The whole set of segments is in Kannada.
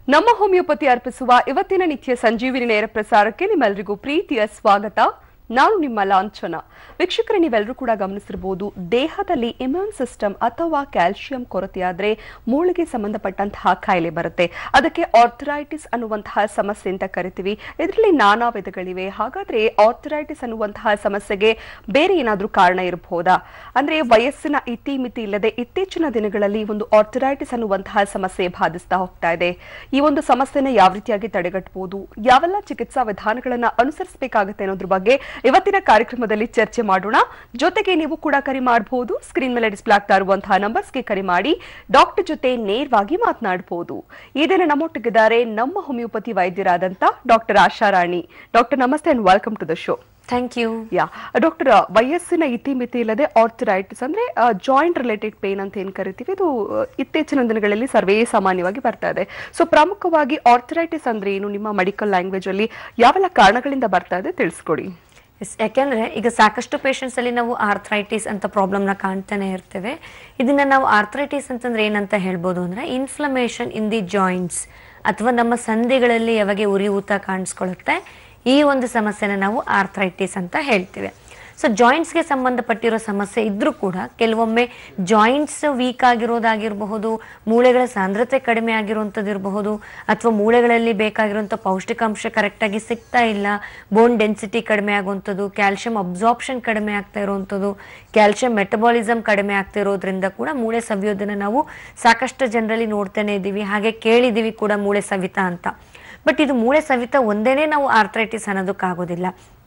ನಮ್ಮ ಹೋಮಿಯೋಪತಿ ಅರ್ಪಿಸುವ ಇವತ್ತಿನ ನಿತ್ಯ ಸಂಜೀವಿನಿ ನೇರ ಪ್ರಸಾರಕ್ಕೆ ನಿಮ್ಮೆಲ್ಲರಿಗೂ ಪ್ರೀತಿಯ ಸ್ವಾಗತ ನಾನು ನಿಮ್ಮ ಲಾಂಛನ ವೀಕ್ಷಕರೇ ನೀವೆಲ್ಲರೂ ಕೂಡ ಗಮನಿಸಿರಬಹುದು ದೇಹದಲ್ಲಿ ಇಮ್ಯೂನ್ ಸಿಸ್ಟಮ್ ಅಥವಾ ಕ್ಯಾಲ್ಸಿಯಂ ಕೊರತೆಯಾದ್ರೆ ಮೂಳೆಗೆ ಸಂಬಂಧಪಟ್ಟಂತಹ ಕಾಯಿಲೆ ಬರುತ್ತೆ ಅದಕ್ಕೆ ಆರ್ಥರೈಟಿಸ್ ಅನ್ನುವಂತಹ ಸಮಸ್ಯೆ ಅಂತ ಕರಿತೀವಿ ಇದರಲ್ಲಿ ನಾನಾ ವಿಧಗಳಿವೆ ಹಾಗಾದ್ರೆ ಆರ್ಥರೈಟಿಸ್ ಅನ್ನುವಂತಹ ಸಮಸ್ಯೆಗೆ ಬೇರೆ ಏನಾದ್ರೂ ಕಾರಣ ಇರಬಹುದಾ ಅಂದ್ರೆ ವಯಸ್ಸಿನ ಇತಿಮಿತಿ ಇಲ್ಲದೆ ಇತ್ತೀಚಿನ ದಿನಗಳಲ್ಲಿ ಒಂದು ಆರ್ಥರೈಟಿಸ್ ಅನ್ನುವಂತಹ ಸಮಸ್ಯೆ ಬಾಧಿಸ್ತಾ ಹೋಗ್ತಾ ಇದೆ ಈ ಒಂದು ಸಮಸ್ಯೆನ ಯಾವ ರೀತಿಯಾಗಿ ತಡೆಗಟ್ಟಬಹುದು ಯಾವೆಲ್ಲ ಚಿಕಿತ್ಸಾ ವಿಧಾನಗಳನ್ನ ಅನುಸರಿಸಬೇಕಾಗುತ್ತೆ ಅನ್ನೋದ್ರ ಬಗ್ಗೆ ಇವತ್ತಿನ ಕಾರ್ಯಕ್ರಮದಲ್ಲಿ ಚರ್ಚೆ ಮಾಡೋಣ ಜೊತೆಗೆ ನೀವು ಕೂಡ ಕರೆ ಮಾಡಬಹುದು ಸ್ಕ್ರೀನ್ ಮೇಲೆ ಡಿಸ್ಪ್ಲೇ ಆಗ್ತಾ ಇರುವಂತಹ ನಂಬರ್ಸ್ಗೆ ಕರೆ ಮಾಡಿ ಡಾಕ್ಟರ್ ಜೊತೆ ನೇರವಾಗಿ ಮಾತನಾಡಬಹುದು ಈ ದಿನ ನಮ್ಮೊಟ್ಟಿಗಿದ್ದಾರೆ ನಮ್ಮ ಹೋಮಿಯೋಪತಿ ವೈದ್ಯರಾದಂತ ಡಾಕ್ಟರ್ ಆಶಾರಾಣಿ ಡಾಕ್ಟರ್ ನಮಸ್ತೆ and welcome to the show thank you yeah doctor ವಯಸ್ಸಿನ ಇತಿಮಿತಿ ಇಲ್ಲದೆ ಆರ್ಥರೈಟಿಸ್ ಅಂದ್ರೆ ಜಾಯಿಂಟ್ ರಿಲೇಟೆಡ್ ಪೇನ್ ಅಂತ ಏನ್ ಕರಿತೀವಿ ಇದು ಆ, ಇತ್ತೀಚಿನ ದಿನಗಳಲ್ಲಿ ಸರ್ವೇ ಸಾಮಾನ್ಯವಾಗಿ ಬರ್ತಾ ಇದೆ ಸೊ ಪ್ರಮುಖವಾಗಿ ಆರ್ಥರೈಟಿಸ್ ಅಂದ್ರೆ ಏನು ನಿಮ್ಮ ಮೆಡಿಕಲ್ ಲ್ಯಾಂಗ್ವೇಜ್ ಅಲ್ಲಿ ಯಾವೆಲ್ಲ ಕಾರಣಗಳಿಂದ ಬರ್ತಾ ಇದೆ ತಿಳಿಸ್ಕೊಡಿ ಎಸ್ ಯಾಕೆಂದ್ರೆ ಈಗ ಸಾಕಷ್ಟು ಪೇಷಂಟ್ಸ್ ಅಲ್ಲಿ ನಾವು ಆರ್ಥ್ರೈಟಿಸ್ ಅಂತ ಪ್ರಾಬ್ಲಮ್ನ ಕಾಣ್ತಾನೆ ಇರ್ತೇವೆ ಇದನ್ನ ನಾವು ಆರ್ಥ್ರೈಟಿಸ್ ಅಂತಂದ್ರೆ ಏನಂತ ಹೇಳ್ಬೋದು ಅಂದ್ರೆ ಇನ್ಫ್ಲಮೇಷನ್ ಇನ್ ದಿ ಜಾಯಿಂಟ್ಸ್ ಅಥವಾ ನಮ್ಮ ಸಂಧಿಗಳಲ್ಲಿ ಯಾವಾಗ ಉರಿಯೂತ ಕಾಣಿಸ್ಕೊಳ್ಳುತ್ತೆ ಈ ಒಂದು ಸಮಸ್ಯೆನ ನಾವು ಆರ್ಥ್ರೈಟಿಸ್ ಅಂತ ಹೇಳ್ತೇವೆ ಸೊ ಜಾಯಿಂಟ್ಸ್ಗೆ ಸಂಬಂಧಪಟ್ಟಿರೋ ಸಮಸ್ಯೆ ಇದ್ರೂ ಕೂಡ ಕೆಲವೊಮ್ಮೆ ಜಾಯಿಂಟ್ಸ್ ವೀಕ್ ಆಗಿರೋದಾಗಿರಬಹುದು ಮೂಳೆಗಳ ಸಾಂದ್ರತೆ ಕಡಿಮೆ ಆಗಿರುವಂಥದ್ದು ಇರಬಹುದು ಅಥವಾ ಮೂಳೆಗಳಲ್ಲಿ ಬೇಕಾಗಿರುವಂಥ ಪೌಷ್ಟಿಕಾಂಶ ಕರೆಕ್ಟಾಗಿ ಸಿಗ್ತಾ ಇಲ್ಲ ಬೋನ್ ಡೆನ್ಸಿಟಿ ಕಡಿಮೆ ಆಗುವಂಥದ್ದು ಕ್ಯಾಲ್ಶಿಯಂ ಅಬ್ಸಾರ್ಪ್ಷನ್ ಕಡಿಮೆ ಆಗ್ತಾ ಇರುವಂಥದ್ದು ಕ್ಯಾಲ್ಶಿಯಂ ಮೆಟಬಾಲಿಸಮ್ ಕಡಿಮೆ ಆಗ್ತಾ ಇರೋದ್ರಿಂದ ಕೂಡ ಮೂಳೆ ಸವಿಯೋದನ್ನ ನಾವು ಸಾಕಷ್ಟು ಜನರಲ್ಲಿ ನೋಡ್ತಾನೆ ಇದ್ದೀವಿ ಹಾಗೆ ಕೇಳಿದ್ದೀವಿ ಕೂಡ ಮೂಳೆ ಸವಿತ ಅಂತ ಬಟ್ ಇದು ಮೂಳೆ ಸವಿತ ಒಂದೇನೆ ನಾವು ಆರ್ಥ್ರೈಟಿಸ್ ಅನ್ನೋದಕ್ಕಾಗೋದಿಲ್ಲ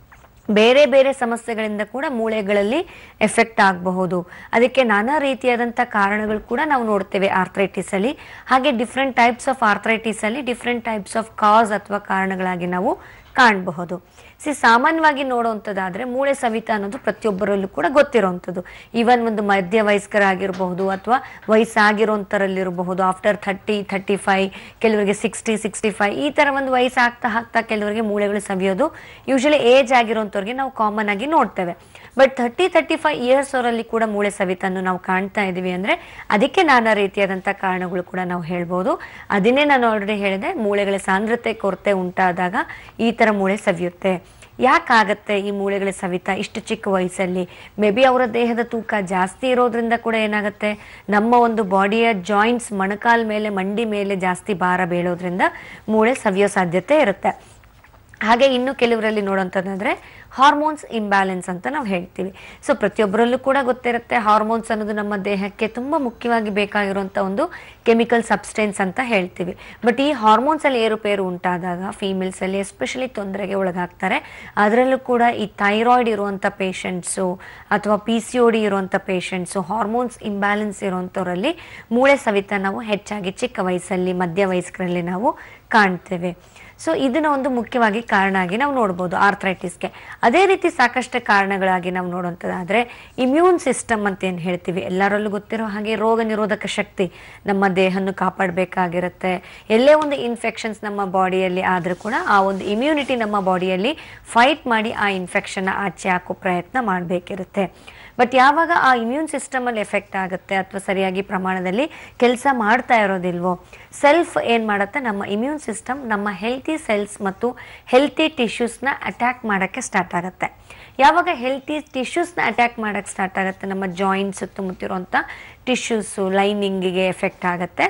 ಬೇರೆ ಬೇರೆ ಸಮಸ್ಯೆಗಳಿಂದ ಕೂಡ ಮೂಳೆಗಳಲ್ಲಿ ಎಫೆಕ್ಟ್ ಆಗಬಹುದು ಅದಕ್ಕೆ ನಾನಾ ರೀತಿಯಾದಂಥ ಕಾರಣಗಳು ಕೂಡ ನಾವು ನೋಡ್ತೇವೆ ಆರ್ಥ್ರೈಟಿಸ್ ಅಲ್ಲಿ ಹಾಗೆ ಡಿಫ್ರೆಂಟ್ ಟೈಪ್ಸ್ ಆಫ್ ಆರ್ಥ್ರೈಟಿಸ್ ಅಲ್ಲಿ ಡಿಫ್ರೆಂಟ್ ಟೈಪ್ಸ್ ಆಫ್ ಕಾಸ್ ಅಥವಾ ಕಾರಣಗಳಾಗಿ ನಾವು ಕಾಣಬಹುದು ಸಿ ಸಾಮಾನ್ಯವಾಗಿ ನೋಡುವಂಥದ್ದಾದ್ರೆ ಮೂಳೆ ಸವಿತ ಅನ್ನೋದು ಪ್ರತಿಯೊಬ್ಬರಲ್ಲೂ ಕೂಡ ಗೊತ್ತಿರುವಂಥದ್ದು ಈವನ್ ಒಂದು ಮಧ್ಯ ವಯಸ್ಕರಾಗಿರಬಹುದು ಅಥವಾ ವಯಸ್ಸಾಗಿರೋಂಥರಲ್ಲಿರಬಹುದು ಆಫ್ಟರ್ ಥರ್ಟಿ ಥರ್ಟಿ ಫೈವ್ ಕೆಲವರಿಗೆ ಸಿಕ್ಸ್ಟಿ ಸಿಕ್ಸ್ಟಿ ಫೈವ್ ಈ ಥರ ಒಂದು ವಯಸ್ಸು ಆಗ್ತಾ ಆಗ್ತಾ ಕೆಲವರಿಗೆ ಮೂಳೆಗಳು ಸವಿಯೋದು ಯೂಶಲಿ ಏಜ್ ಆಗಿರೋಂಥವ್ರಿಗೆ ನಾವು ಕಾಮನ್ ಆಗಿ ನೋಡ್ತೇವೆ but thirty thirty five years ಅವರಲ್ಲಿ ಕೂಡ ಮೂಳೆ ಸವಿತನ್ನು ನಾವು ಕಾಣ್ತಾ ಇದ್ದೀವಿ ಅಂದರೆ ಅದಕ್ಕೆ ನಾನಾ ರೀತಿಯಾದಂಥ ಕಾರಣಗಳು ಕೂಡ ನಾವು ಹೇಳ್ಬೋದು ಅದನ್ನೇ ನಾನು ಆಲ್ರೆಡಿ ಹೇಳಿದೆ ಮೂಳೆಗಳ ಸಾಂದ್ರತೆ ಕೊರತೆ ಉಂಟಾದಾಗ ಈ ಥರ ಮೂಳೆ ಸವಿಯುತ್ತೆ ಯಾಕಾಗತ್ತೆ ಈ ಮೂಳೆಗಳ ಸವಿತ ಇಷ್ಟು ಚಿಕ್ಕ ವಯಸ್ಸಲ್ಲಿ ಮೇ ಬಿ ಅವರ ದೇಹದ ತೂಕ ಜಾಸ್ತಿ ಇರೋದ್ರಿಂದ ಕೂಡ ಏನಾಗುತ್ತೆ ನಮ್ಮ ಒಂದು ಬಾಡಿಯ ಜಾಯಿಂಟ್ಸ್ ಮೊಣಕಾಲ್ ಮೇಲೆ ಮಂಡಿ ಮೇಲೆ ಜಾಸ್ತಿ ಭಾರ ಬೀಳೋದ್ರಿಂದ ಮೂಳೆ ಸವಿಯೋ ಸಾಧ್ಯತೆ ಇರುತ್ತೆ ಹಾಗೆ ಇನ್ನು ಕೆಲವರಲ್ಲಿ ನೋಡೋಂಥದ್ದಂದ್ರೆ ಹಾರ್ಮೋನ್ಸ್ ಇಂಬ್ಯಾಲೆನ್ಸ್ ಅಂತ ನಾವು ಹೇಳ್ತೀವಿ ಸೊ ಪ್ರತಿಯೊಬ್ಬರಲ್ಲೂ ಕೂಡ ಗೊತ್ತಿರುತ್ತೆ ಹಾರ್ಮೋನ್ಸ್ ಅನ್ನೋದು ನಮ್ಮ ದೇಹಕ್ಕೆ ತುಂಬ ಮುಖ್ಯವಾಗಿ ಬೇಕಾಗಿರುವಂಥ ಒಂದು ಕೆಮಿಕಲ್ ಸಬ್ಸ್ಟೆನ್ಸ್ ಅಂತ ಹೇಳ್ತೀವಿ ಬಟ್ ಈ ಹಾರ್ಮೋನ್ಸ್ ಅಲ್ಲಿ ಏರುಪೇರು ಉಂಟಾದಾಗ ಫೀಮೇಲ್ಸ್ ಅಲ್ಲಿ ಎಸ್ಪೆಷಲಿ ತೊಂದರೆಗೆ ಒಳಗಾಗ್ತಾರೆ ಅದರಲ್ಲೂ ಕೂಡ ಈ ಥೈರಾಯ್ಡ್ ಇರುವಂಥ ಪೇಷಂಟ್ಸು ಅಥವಾ ಪಿ ಸಿ ಒ ಡಿ ಇರುವಂಥ ಪೇಷಂಟ್ಸು ಹಾರ್ಮೋನ್ಸ್ ಇಂಬ್ಯಾಲೆನ್ಸ್ ಇರುವಂಥವರಲ್ಲಿ ಮೂಳೆ ಸವಿತ ನಾವು ಹೆಚ್ಚಾಗಿ ಚಿಕ್ಕ ವಯಸ್ಸಲ್ಲಿ ಮಧ್ಯ ವಯಸ್ಕರಲ್ಲಿ ನಾವು ಕಾಣ್ತೇವೆ ಸೊ ಇದನ್ನ ಒಂದು ಮುಖ್ಯವಾಗಿ ಕಾರಣ ಆಗಿ ನಾವು ನೋಡ್ಬೋದು ಆರ್ಥ್ರೈಟಿಸ್ಗೆ ಅದೇ ರೀತಿ ಸಾಕಷ್ಟು ಕಾರಣಗಳಾಗಿ ನಾವು ನೋಡುವಂಥದ್ದಾದ್ರೆ ಇಮ್ಯೂನ್ ಸಿಸ್ಟಮ್ ಅಂತ ಏನು ಹೇಳ್ತೀವಿ ಎಲ್ಲರಲ್ಲೂ ಗೊತ್ತಿರೋ ಹಾಗೆ ರೋಗ ನಿರೋಧಕ ಶಕ್ತಿ ನಮ್ಮ ದೇಹವನ್ನು ಕಾಪಾಡಬೇಕಾಗಿರುತ್ತೆ ಎಲ್ಲೇ ಒಂದು ಇನ್ಫೆಕ್ಷನ್ಸ್ ನಮ್ಮ ಬಾಡಿಯಲ್ಲಿ ಆದರೂ ಕೂಡ ಆ ಒಂದು ಇಮ್ಯುನಿಟಿ ನಮ್ಮ ಬಾಡಿಯಲ್ಲಿ ಫೈಟ್ ಮಾಡಿ ಆ ಇನ್ಫೆಕ್ಷನ್ನ ಆಚೆ ಹಾಕೋ ಪ್ರಯತ್ನ ಮಾಡಬೇಕಿರುತ್ತೆ ಬಟ್ ಯಾವಾಗ ಆ ಇಮ್ಯೂನ್ ಸಿಸ್ಟಮಲ್ಲಿ ಎಫೆಕ್ಟ್ ಆಗುತ್ತೆ ಅಥವಾ ಸರಿಯಾಗಿ ಪ್ರಮಾಣದಲ್ಲಿ ಕೆಲಸ ಮಾಡ್ತಾ ಇರೋದಿಲ್ವೋ ಸೆಲ್ಫ್ ಏನು ಮಾಡುತ್ತೆ ನಮ್ಮ ಇಮ್ಯೂನ್ ಸಿಸ್ಟಮ್ ನಮ್ಮ ಹೆಲ್ತಿ ಸೆಲ್ಸ್ ಮತ್ತು ಹೆಲ್ತಿ ಟಿಶ್ಯೂಸ್ನ ಅಟ್ಯಾಕ್ ಮಾಡೋಕ್ಕೆ ಸ್ಟಾರ್ಟ್ ಆಗುತ್ತೆ ಯಾವಾಗ ಹೆಲ್ತಿ ಟಿಶ್ಯೂಸ್ನ ಅಟ್ಯಾಕ್ ಮಾಡೋಕ್ಕೆ ಸ್ಟಾರ್ಟ್ ಆಗುತ್ತೆ ನಮ್ಮ ಜಾಯಿಂಟ್ ಸುತ್ತಮುತ್ತಿರುವಂಥ ಟಿಶ್ಯೂಸು ಲೈನಿಂಗಿಗೆ ಎಫೆಕ್ಟ್ ಆಗುತ್ತೆ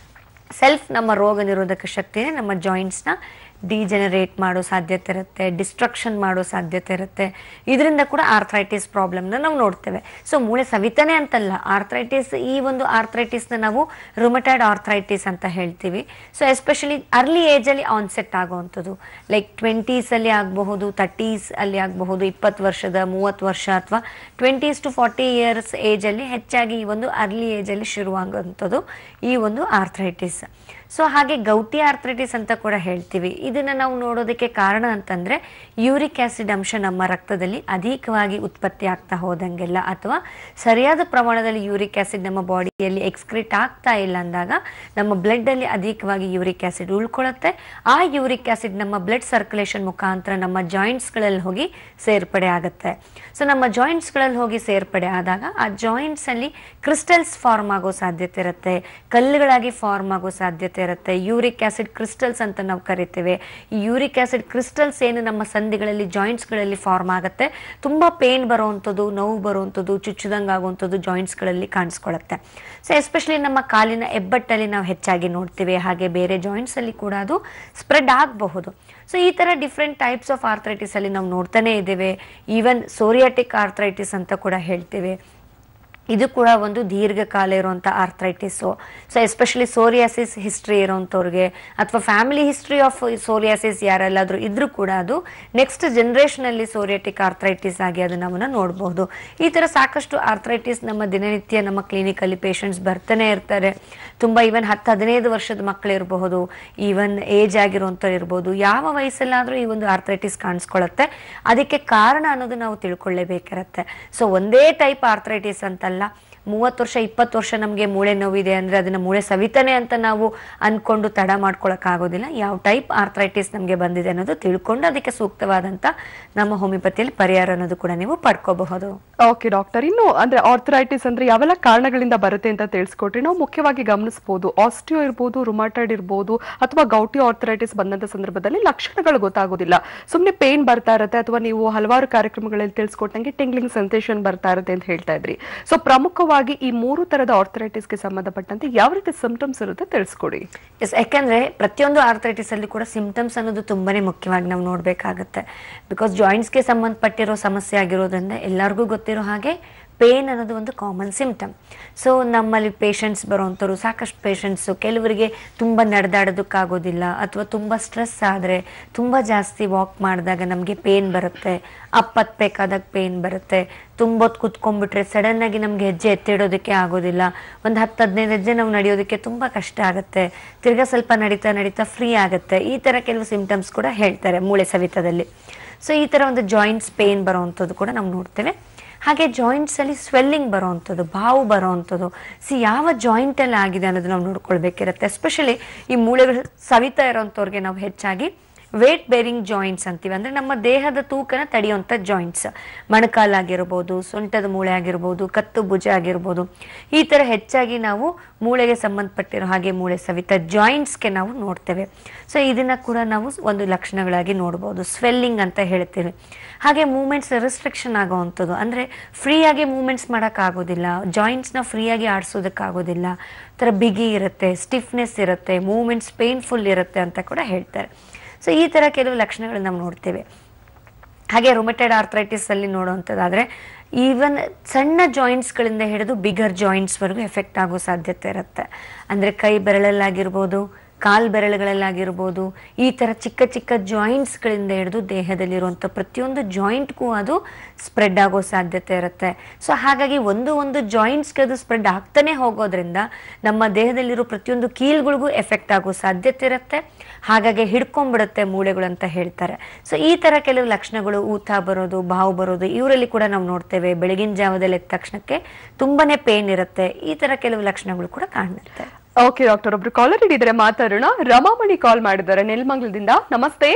ಸೆಲ್ಫ್ ನಮ್ಮ ರೋಗ ನಿರೋಧಕ ಶಕ್ತಿನೇ ನಮ್ಮ ಜಾಯಿಂಟ್ಸ್ನ ಡಿಜೆನರೇಟ್ ಮಾಡೋ ಸಾಧ್ಯತೆ ಇರುತ್ತೆ ಡಿಸ್ಟ್ರಕ್ಷನ್ ಮಾಡೋ ಸಾಧ್ಯತೆ ಇರುತ್ತೆ ಇದರಿಂದ ಕೂಡ ಆರ್ಥ್ರೈಟಿಸ್ ಪ್ರಾಬ್ಲಮ್ನ ನಾವು ನೋಡ್ತೇವೆ ಸೊ ಮೂಳೆ ಸವಿತಾನೆ ಅಂತಲ್ಲ ಆರ್ಥ್ರೈಟಿಸ್ ಈ ಒಂದು ಆರ್ಥ್ರೈಟಿಸ್ನ ನಾವು ರುಮಟೈಡ್ ಆರ್ಥ್ರೈಟಿಸ್ ಅಂತ ಹೇಳ್ತೀವಿ ಸೊ ಎಸ್ಪೆಷಲಿ ಅರ್ಲಿ ಏಜಲ್ಲಿ ಆನ್ಸೆಟ್ ಆಗುವಂಥದ್ದು ಲೈಕ್ ಟ್ವೆಂಟೀಸಲ್ಲಿ ಆಗಬಹುದು ತರ್ಟೀಸ್ ಅಲ್ಲಿ ಆಗಬಹುದು ಇಪ್ಪತ್ತು ವರ್ಷದ ಮೂವತ್ತು ವರ್ಷ ಅಥವಾ ಟ್ವೆಂಟೀಸ್ ಟು ಫಾರ್ಟಿ ಇಯರ್ಸ್ ಏಜಲ್ಲಿ ಹೆಚ್ಚಾಗಿ ಈ ಒಂದು ಅರ್ಲಿ ಏಜಲ್ಲಿ ಶುರುವಾಗುವಂಥದ್ದು ಈ ಒಂದು ಆರ್ಥ್ರೈಟಿಸ್ ಸೊ ಹಾಗೆ ಗೌಟಿ ಆರ್ಥ್ರೈಟಿಸ್ ಅಂತ ಕೂಡ ಹೇಳ್ತೀವಿ ಇದನ್ನ ನಾವು ನೋಡೋದಕ್ಕೆ ಕಾರಣ ಅಂತಂದ್ರೆ ಯೂರಿಕ್ ಆಸಿಡ್ ಅಂಶ ನಮ್ಮ ರಕ್ತದಲ್ಲಿ ಅಧಿಕವಾಗಿ ಉತ್ಪತ್ತಿ ಆಗ್ತಾ ಹೋದಂಗೆಲ್ಲ ಅಥವಾ ಸರಿಯಾದ ಪ್ರಮಾಣದಲ್ಲಿ ಯೂರಿಕ್ ಆಸಿಡ್ ನಮ್ಮ ಬಾಡಿಯಲ್ಲಿ ಎಕ್ಸ್ಕ್ರೀಟ್ ಆಗ್ತಾ ಇಲ್ಲ ಅಂದಾಗ ನಮ್ಮ ಬ್ಲಡ್ ಅಲ್ಲಿ ಅಧಿಕವಾಗಿ ಯೂರಿಕ್ ಆಸಿಡ್ ಉಳ್ಕೊಳ್ಳುತ್ತೆ ಆ ಯೂರಿಕ್ ಆಸಿಡ್ ನಮ್ಮ ಬ್ಲಡ್ ಸರ್ಕ್ಯುಲೇಷನ್ ಮುಖಾಂತರ ನಮ್ಮ ಜಾಯಿಂಟ್ಸ್ಗಳಲ್ಲಿ ಹೋಗಿ ಸೇರ್ಪಡೆ ಆಗುತ್ತೆ ಸೊ ನಮ್ಮ ಜಾಯಿಂಟ್ಸ್ಗಳಲ್ಲಿ ಹೋಗಿ ಸೇರ್ಪಡೆ ಆದಾಗ ಆ ಜಾಯಿಂಟ್ಸ್ ಅಲ್ಲಿ ಕ್ರಿಸ್ಟಲ್ಸ್ ಫಾರ್ಮ್ ಆಗೋ ಸಾಧ್ಯತೆ ಇರುತ್ತೆ ಕಲ್ಲುಗಳಾಗಿ ಫಾರ್ಮ್ ಆಗೋ ಸಾಧ್ಯತೆ ಇರುತ್ತೆ ಯೂರಿಕ್ ಆಸಿಡ್ ಕ್ರಿಸ್ಟಲ್ಸ್ ಅಂತ ನಾವು ಕರಿತೇವೆ ಈ ಯೂರಿಕ್ ಆಸಿಡ್ ಕ್ರಿಸ್ಟಲ್ಸ್ ಏನು ನಮ್ಮ ಸಂಧಿಗಳಲ್ಲಿ ಜಾಯಿಂಟ್ಸ್ಗಳಲ್ಲಿ ಫಾರ್ಮ್ ಆಗುತ್ತೆ ತುಂಬ ಪೇನ್ ಬರುವಂಥದ್ದು ನೋವು ಬರುವಂಥದ್ದು ಚುಚ್ಚುದಂಗೆ ಆಗುವಂಥದ್ದು ಜಾಯಿಂಟ್ಸ್ಗಳಲ್ಲಿ ಕಾಣಿಸ್ಕೊಳ್ಳುತ್ತೆ ಸೊ ಎಸ್ಪೆಷಲಿ ನಮ್ಮ ಕಾಲಿನ ಹೆಬ್ಬಟ್ಟಲ್ಲಿ ನಾವು ಹೆಚ್ಚಾಗಿ ನೋಡ್ತೀವಿ ಹಾಗೆ ಬೇರೆ ಜಾಯಿಂಟ್ಸಲ್ಲಿ ಕೂಡ ಅದು ಸ್ಪ್ರೆಡ್ ಆಗಬಹುದು ಸೊ ಈ ಥರ ಡಿಫ್ರೆಂಟ್ ಟೈಪ್ಸ್ ಆಫ್ ಆರ್ಥ್ರೈಟಿಸ್ ಅಲ್ಲಿ ನಾವು ನೋಡ್ತಾನೆ ಇದ್ದೇವೆ ಈವನ್ ಸೋರಿಯಾಟಿಕ್ ಆರ್ಥ್ರೈಟಿಸ್ ಅಂತ ಕೂಡ ಹೇಳ್ತೇವೆ ಇದು ಕೂಡ ಒಂದು ದೀರ್ಘಕಾಲ ಇರುವಂಥ arthritis so especially psoriasis history ಇರೋಂಥವ್ರಿಗೆ ಅಥವಾ ಫ್ಯಾಮಿಲಿ ಹಿಸ್ಟ್ರಿ ಆಫ್ ಸೋರಿಯಾಸಿಸ್ ಯಾರೆಲ್ಲಾದರೂ ಇದ್ರೂ ಕೂಡ ಅದು ನೆಕ್ಸ್ಟ್ ಜನ್ರೇಷನಲ್ಲಿ ಸೋರಿಯಾಟಿಕ್ ಆರ್ಥ್ರೈಟಿಸ್ ಆಗಿ ಅದು ನಮ್ಮನ್ನು ನೋಡಬಹುದು ಈ ಥರ ಸಾಕಷ್ಟು ಆರ್ಥ್ರೈಟಿಸ್ ನಮ್ಮ ದಿನನಿತ್ಯ ನಮ್ಮ ಕ್ಲಿನಿಕಲ್ಲಿ ಪೇಷಂಟ್ಸ್ ಬರ್ತಾನೆ ಇರ್ತಾರೆ ತುಂಬ ಈವನ್ ಹತ್ತು ಹದಿನೈದು ವರ್ಷದ ಮಕ್ಕಳಿರಬಹುದು ಈವನ್ ಏಜ್ ಆಗಿರುವಂಥವ್ರು ಇರ್ಬೋದು ಯಾವ ವಯಸ್ಸಲ್ಲಾದರೂ ಈ ಒಂದು ಆರ್ಥ್ರೈಟಿಸ್ ಕಾಣಿಸ್ಕೊಳ್ಳುತ್ತೆ ಅದಕ್ಕೆ ಕಾರಣ ಅನ್ನೋದು ನಾವು ತಿಳ್ಕೊಳ್ಳೇಬೇಕಿರತ್ತೆ ಸೊ ಒಂದೇ ಟೈಪ್ ಆರ್ಥ್ರೈಟಿಸ್ ಅಂತಲ್ಲ ಮೂವತ್ತು ವರ್ಷ ಇಪ್ಪತ್ತು ವರ್ಷ ನಮಗೆ ಮೂಳೆ ನೋವಿದೆ ಅಂದರೆ ಅದನ್ನು ಮೂಳೆ ಸವಿತಾನೆ ಅಂತ ನಾವು ಅಂದ್ಕೊಂಡು ತಡ ಮಾಡ್ಕೊಳಕ್ಕಾಗೋದಿಲ್ಲ ಯಾವ ಟೈಪ್ ಆರ್ಥ್ರೈಟಿಸ್ ನಮಗೆ ಬಂದಿದೆ ಅನ್ನೋದು ತಿಳ್ಕೊಂಡು ಅದಕ್ಕೆ ಸೂಕ್ತವಾದಂಥ ನಮ್ಮ ಹೋಮಿಯೋಪತಿಯಲ್ಲಿ ಪರಿಹಾರ ಅನ್ನೋದು ಕೂಡ ನೀವು ಪಡ್ಕೋಬಹುದು ಓಕೆ ಡಾಕ್ಟರ್ ಇನ್ನು ಅಂದ್ರೆ ಆರ್ಥರೈಟಿಸ್ ಅಂದ್ರೆ ಯಾವೆಲ್ಲ ಕಾರಣಗಳಿಂದ ಬರುತ್ತೆ ಅಂತ ತಿಳಿಸ್ಕೊಟ್ರಿ ನಾವು ಮುಖ್ಯವಾಗಿ ಗಮನಿಸಬಹುದು ಆಸ್ಟಿಯೋ ಇರ್ಬೋದು ರುಮಾಟೈಡ್ ಇರ್ಬೋದು ಅಥವಾ ಗೌಟಿ ಆರ್ಥರೈಟಿಸ್ ಬಂದಂತ ಸಂದರ್ಭದಲ್ಲಿ ಲಕ್ಷಣಗಳು ಗೊತ್ತಾಗೋದಿಲ್ಲ ಸುಮ್ಮನೆ ಪೇನ್ ಬರ್ತಾ ಇರುತ್ತೆ ಅಥವಾ ನೀವು ಹಲವಾರು ಕಾರ್ಯಕ್ರಮಗಳಲ್ಲಿ ತಿಳಿಸ್ಕೊಟ್ಟಂಗೆ ಟಿಂಗ್ಲಿಂಗ್ ಸೆನ್ಸೇಷನ್ ಬರ್ತಾ ಇರುತ್ತೆ ಅಂತ ಹೇಳ್ತಾ ಇದ್ರಿ ಸೊ ಪ್ರಮುಖವಾಗಿ ಈ ಮೂರು ತರದ ಆರ್ಥರೈಟಿಸ್ಗೆ ಸಂಬಂಧಪಟ್ಟಂತೆ ಯಾವ ರೀತಿ ಸಿಂಪ್ಟಮ್ಸ್ ಇರುತ್ತೆ ತಿಳಿಸ್ಕೊಡಿ ಎಸ್ ಯಾಕಂದ್ರೆ ಪ್ರತಿಯೊಂದು ಆರ್ಥರೈಟಿಸ್ ಅಲ್ಲಿ ಕೂಡ ಸಿಂಪ್ಟಮ್ಸ್ ಅನ್ನೋದು ತುಂಬಾನೇ ಮುಖ್ಯವಾಗಿ ನಾವು ನೋಡಬೇಕಾಗತ್ತೆ ಬಿಕಾಸ್ ಜಾಯಿಂಟ್ಸ್ಗೆ ಸಂಬಂಧಪಟ್ಟಿರೋ ಸಮಸ್ಯೆ ಆಗಿರೋದ್ರಿಂದ ಎಲ್ಲರಿಗೂ ಗೊತ್ತಿರೋ ಹಾಗೆ ಪೇನ್ ಅನ್ನೋದು ಒಂದು ಕಾಮನ್ ಸಿಂಪ್ಟಮ್ ಸೊ ನಮ್ಮಲ್ಲಿ ಪೇಷಂಟ್ಸ್ ಬರೋವಂಥವ್ರು ಸಾಕಷ್ಟು ಪೇಷಂಟ್ಸು ಕೆಲವರಿಗೆ ತುಂಬ ನಡೆದಾಡೋದಕ್ಕಾಗೋದಿಲ್ಲ ಅಥವಾ ತುಂಬ ಸ್ಟ್ರೆಸ್ ಆದರೆ ತುಂಬ ಜಾಸ್ತಿ ವಾಕ್ ಮಾಡಿದಾಗ ನಮಗೆ ಪೇನ್ ಬರುತ್ತೆ ಅಪ್ಪತ್ಬೇಕಾದಾಗ ಪೇನ್ ಬರುತ್ತೆ ತುಂಬ ಹೊತ್ತು ಕುತ್ಕೊಂಡ್ಬಿಟ್ರೆ ಸಡನ್ನಾಗಿ ನಮಗೆ ಹೆಜ್ಜೆ ಎತ್ತಿಡೋದಕ್ಕೆ ಆಗೋದಿಲ್ಲ ಒಂದು ಹತ್ತು ಹದಿನೈದು ಹೆಜ್ಜೆ ನಾವು ನಡೆಯೋದಕ್ಕೆ ತುಂಬ ಕಷ್ಟ ಆಗುತ್ತೆ ತಿರ್ಗಾ ಸ್ವಲ್ಪ ನಡೀತಾ ನಡೀತಾ ಫ್ರೀ ಆಗುತ್ತೆ ಈ ಥರ ಕೆಲವು ಸಿಂಪ್ಟಮ್ಸ್ ಕೂಡ ಹೇಳ್ತಾರೆ ಮೂಳೆ ಸವಿತದಲ್ಲಿ ಸೊ ಈ ಥರ ಒಂದು ಜಾಯಿಂಟ್ಸ್ ಪೇನ್ ಬರೋವಂಥದ್ದು ಕೂಡ ನಾವು ನೋಡ್ತೇವೆ ಹಾಗೆ ಜಾಯಿಂಟ್ಸಲ್ಲಿ ಸ್ವೆಲ್ಲಿಂಗ್ ಬರೋವಂಥದ್ದು ಬಾವು ಬರೋವಂಥದ್ದು ಸಿ ಯಾವ ಜಾಯಿಂಟಲ್ಲಿ ಆಗಿದೆ ಅನ್ನೋದು ನಾವು ನೋಡ್ಕೊಳ್ಬೇಕಿರುತ್ತೆ ಎಸ್ಪೆಷಲಿ ಈ ಮೂಳೆಗಳು ಸವಿತಾ ಇರೋವಂಥವ್ರಿಗೆ ನಾವು ಹೆಚ್ಚಾಗಿ ವೇಟ್ ಬೇರಿಂಗ್ ಜಾಯಿಂಟ್ಸ್ ಅಂತೀವಿ ಅಂದರೆ ನಮ್ಮ ದೇಹದ ತೂಕನ ತಡೆಯುವಂಥ ಜಾಯಿಂಟ್ಸ್ ಮೊಣಕಾಲಾಗಿರ್ಬೋದು ಸೊಂಟದ ಮೂಳೆ ಆಗಿರ್ಬೋದು ಕತ್ತು ಭುಜ ಆಗಿರ್ಬೋದು ಈ ಥರ ಹೆಚ್ಚಾಗಿ ನಾವು ಮೂಳೆಗೆ ಸಂಬಂಧಪಟ್ಟಿರೋ ಹಾಗೆ ಮೂಳೆ ಸವಿತ ಜಾಯಿಂಟ್ಸ್ಗೆ ನಾವು ನೋಡ್ತೇವೆ ಸೊ ಇದನ್ನು ಕೂಡ ನಾವು ಒಂದು ಲಕ್ಷಣಗಳಾಗಿ ನೋಡ್ಬೋದು ಸ್ವೆಲ್ಲಿಂಗ್ ಅಂತ ಹೇಳ್ತೀವಿ ಹಾಗೆ ಮೂಮೆಂಟ್ಸ್ ರೆಸ್ಟ್ರಿಕ್ಷನ್ ಆಗೋವಂಥದ್ದು ಅಂದರೆ ಫ್ರೀಯಾಗಿ ಮೂಮೆಂಟ್ಸ್ ಮಾಡೋಕ್ಕಾಗೋದಿಲ್ಲ ಜಾಯಿಂಟ್ಸ್ನ ಫ್ರೀಯಾಗಿ ಆಡಿಸೋದಕ್ಕಾಗೋದಿಲ್ಲ ಥರ ಬಿಗಿ ಇರುತ್ತೆ ಸ್ಟಿಫ್ನೆಸ್ ಇರುತ್ತೆ ಮೂಮೆಂಟ್ಸ್ ಪೇನ್ಫುಲ್ ಇರುತ್ತೆ ಅಂತ ಕೂಡ ಹೇಳ್ತಾರೆ ಸೊ ಈ ಥರ ಕೆಲವು ಲಕ್ಷಣಗಳು ನಾವು ನೋಡ್ತೇವೆ ಹಾಗೆ ರೊಮೆಟೆಡ್ ಆರ್ಥ್ರೈಟಿಸ್ ಅಲ್ಲಿ ನೋಡುವಂಥದ್ದಾದ್ರೆ ಈವನ್ ಸಣ್ಣ ಜಾಯಿಂಟ್ಸ್ಗಳಿಂದ ಹಿಡಿದು ಬಿಗರ್ ಜಾಯಿಂಟ್ಸ್ವರೆಗೂ ಎಫೆಕ್ಟ್ ಆಗೋ ಸಾಧ್ಯತೆ ಇರುತ್ತೆ ಅಂದರೆ ಕೈ ಬೆರಳಲ್ಲಾಗಿರ್ಬೋದು ಕಾಲ್ ಬೆರಳುಗಳಲ್ಲಾಗಿರ್ಬೋದು ಈ ಥರ ಚಿಕ್ಕ ಚಿಕ್ಕ ಜಾಯಿಂಟ್ಸ್ಗಳಿಂದ ಹಿಡಿದು ದೇಹದಲ್ಲಿರುವಂಥ ಪ್ರತಿಯೊಂದು ಜಾಯಿಂಟ್ಗೂ ಅದು ಸ್ಪ್ರೆಡ್ ಆಗೋ ಸಾಧ್ಯತೆ ಇರುತ್ತೆ ಸೊ ಹಾಗಾಗಿ ಒಂದು ಒಂದು ಜಾಯಿಂಟ್ಸ್ಗೆ ಅದು ಸ್ಪ್ರೆಡ್ ಆಗ್ತಾನೆ ಹೋಗೋದ್ರಿಂದ ನಮ್ಮ ದೇಹದಲ್ಲಿರೋ ಪ್ರತಿಯೊಂದು ಕೀಲ್ಗಳಿಗೂ ಎಫೆಕ್ಟ್ ಆಗೋ ಸಾಧ್ಯತೆ ಇರುತ್ತೆ ಹಾಗಾಗಿ ಹಿಡ್ಕೊಂಡ್ಬಿಡುತ್ತೆ ಮೂಳೆಗಳು ಅಂತ ಹೇಳ್ತಾರೆ ಸೊ ಈ ಥರ ಕೆಲವು ಲಕ್ಷಣಗಳು ಊತ ಬರೋದು ಬಾವು ಬರೋದು ಇವರಲ್ಲಿ ಕೂಡ ನಾವು ನೋಡ್ತೇವೆ ಬೆಳಗಿನ ಜಾವದಲ್ಲಿ ಎದ್ದ ತಕ್ಷಣಕ್ಕೆ ತುಂಬಾನೇ ಪೇನ್ ಇರುತ್ತೆ ಈ ಥರ ಕೆಲವು ಲಕ್ಷಣಗಳು ಕೂಡ ಕಾಣುತ್ತೆ ಓಕೆ ಡಾಕ್ಟರ್ ಒಬ್ರು ಕಾಲರ್ ಹಿಡಿದ್ರೆ ಮಾತಾಡೋಣ ರಮಾಮಣಿ ಕಾಲ್ ಮಾಡಿದ್ದಾರೆ ನೆಲಮಂಗಲದಿಂದ ನಮಸ್ತೆ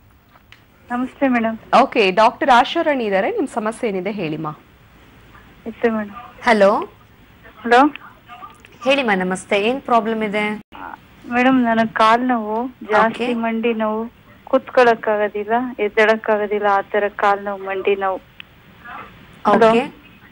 ನಮಸ್ತೆ ಮೇಡಮ್ ಓಕೆ ಡಾಕ್ಟರ್ ಆಶಾರಾಣಿ ಇದ್ದಾರೆ ನಿಮ್ ಸಮಸ್ಯೆ ಏನಿದೆ ಹೇಳಿಮಾ ಇತ್ತು ಮೇಡಮ್ ಹಲೋ ಹಲೋ ಹೇಳಿಮ್ಮ ನಮಸ್ತೆ ಏನ್ ಪ್ರಾಬ್ಲಮ್ ಇದೆ ಮೇಡಮ್ ನನಗೆ ಕಾಲ್ ನೋವು ಜಾಸ್ತಿ Okay. ಮಂಡಿ ನೋವು ಕುತ್ಕೊಳಕ್ ಆಗೋದಿಲ್ಲ ಎದ್ದಳಕ್ ಆಗೋದಿಲ್ಲ ಆ ತರ ಕಾಲ್ ನೋವು ಮಂಡಿ ನೋವು Hello? ಓಕೆ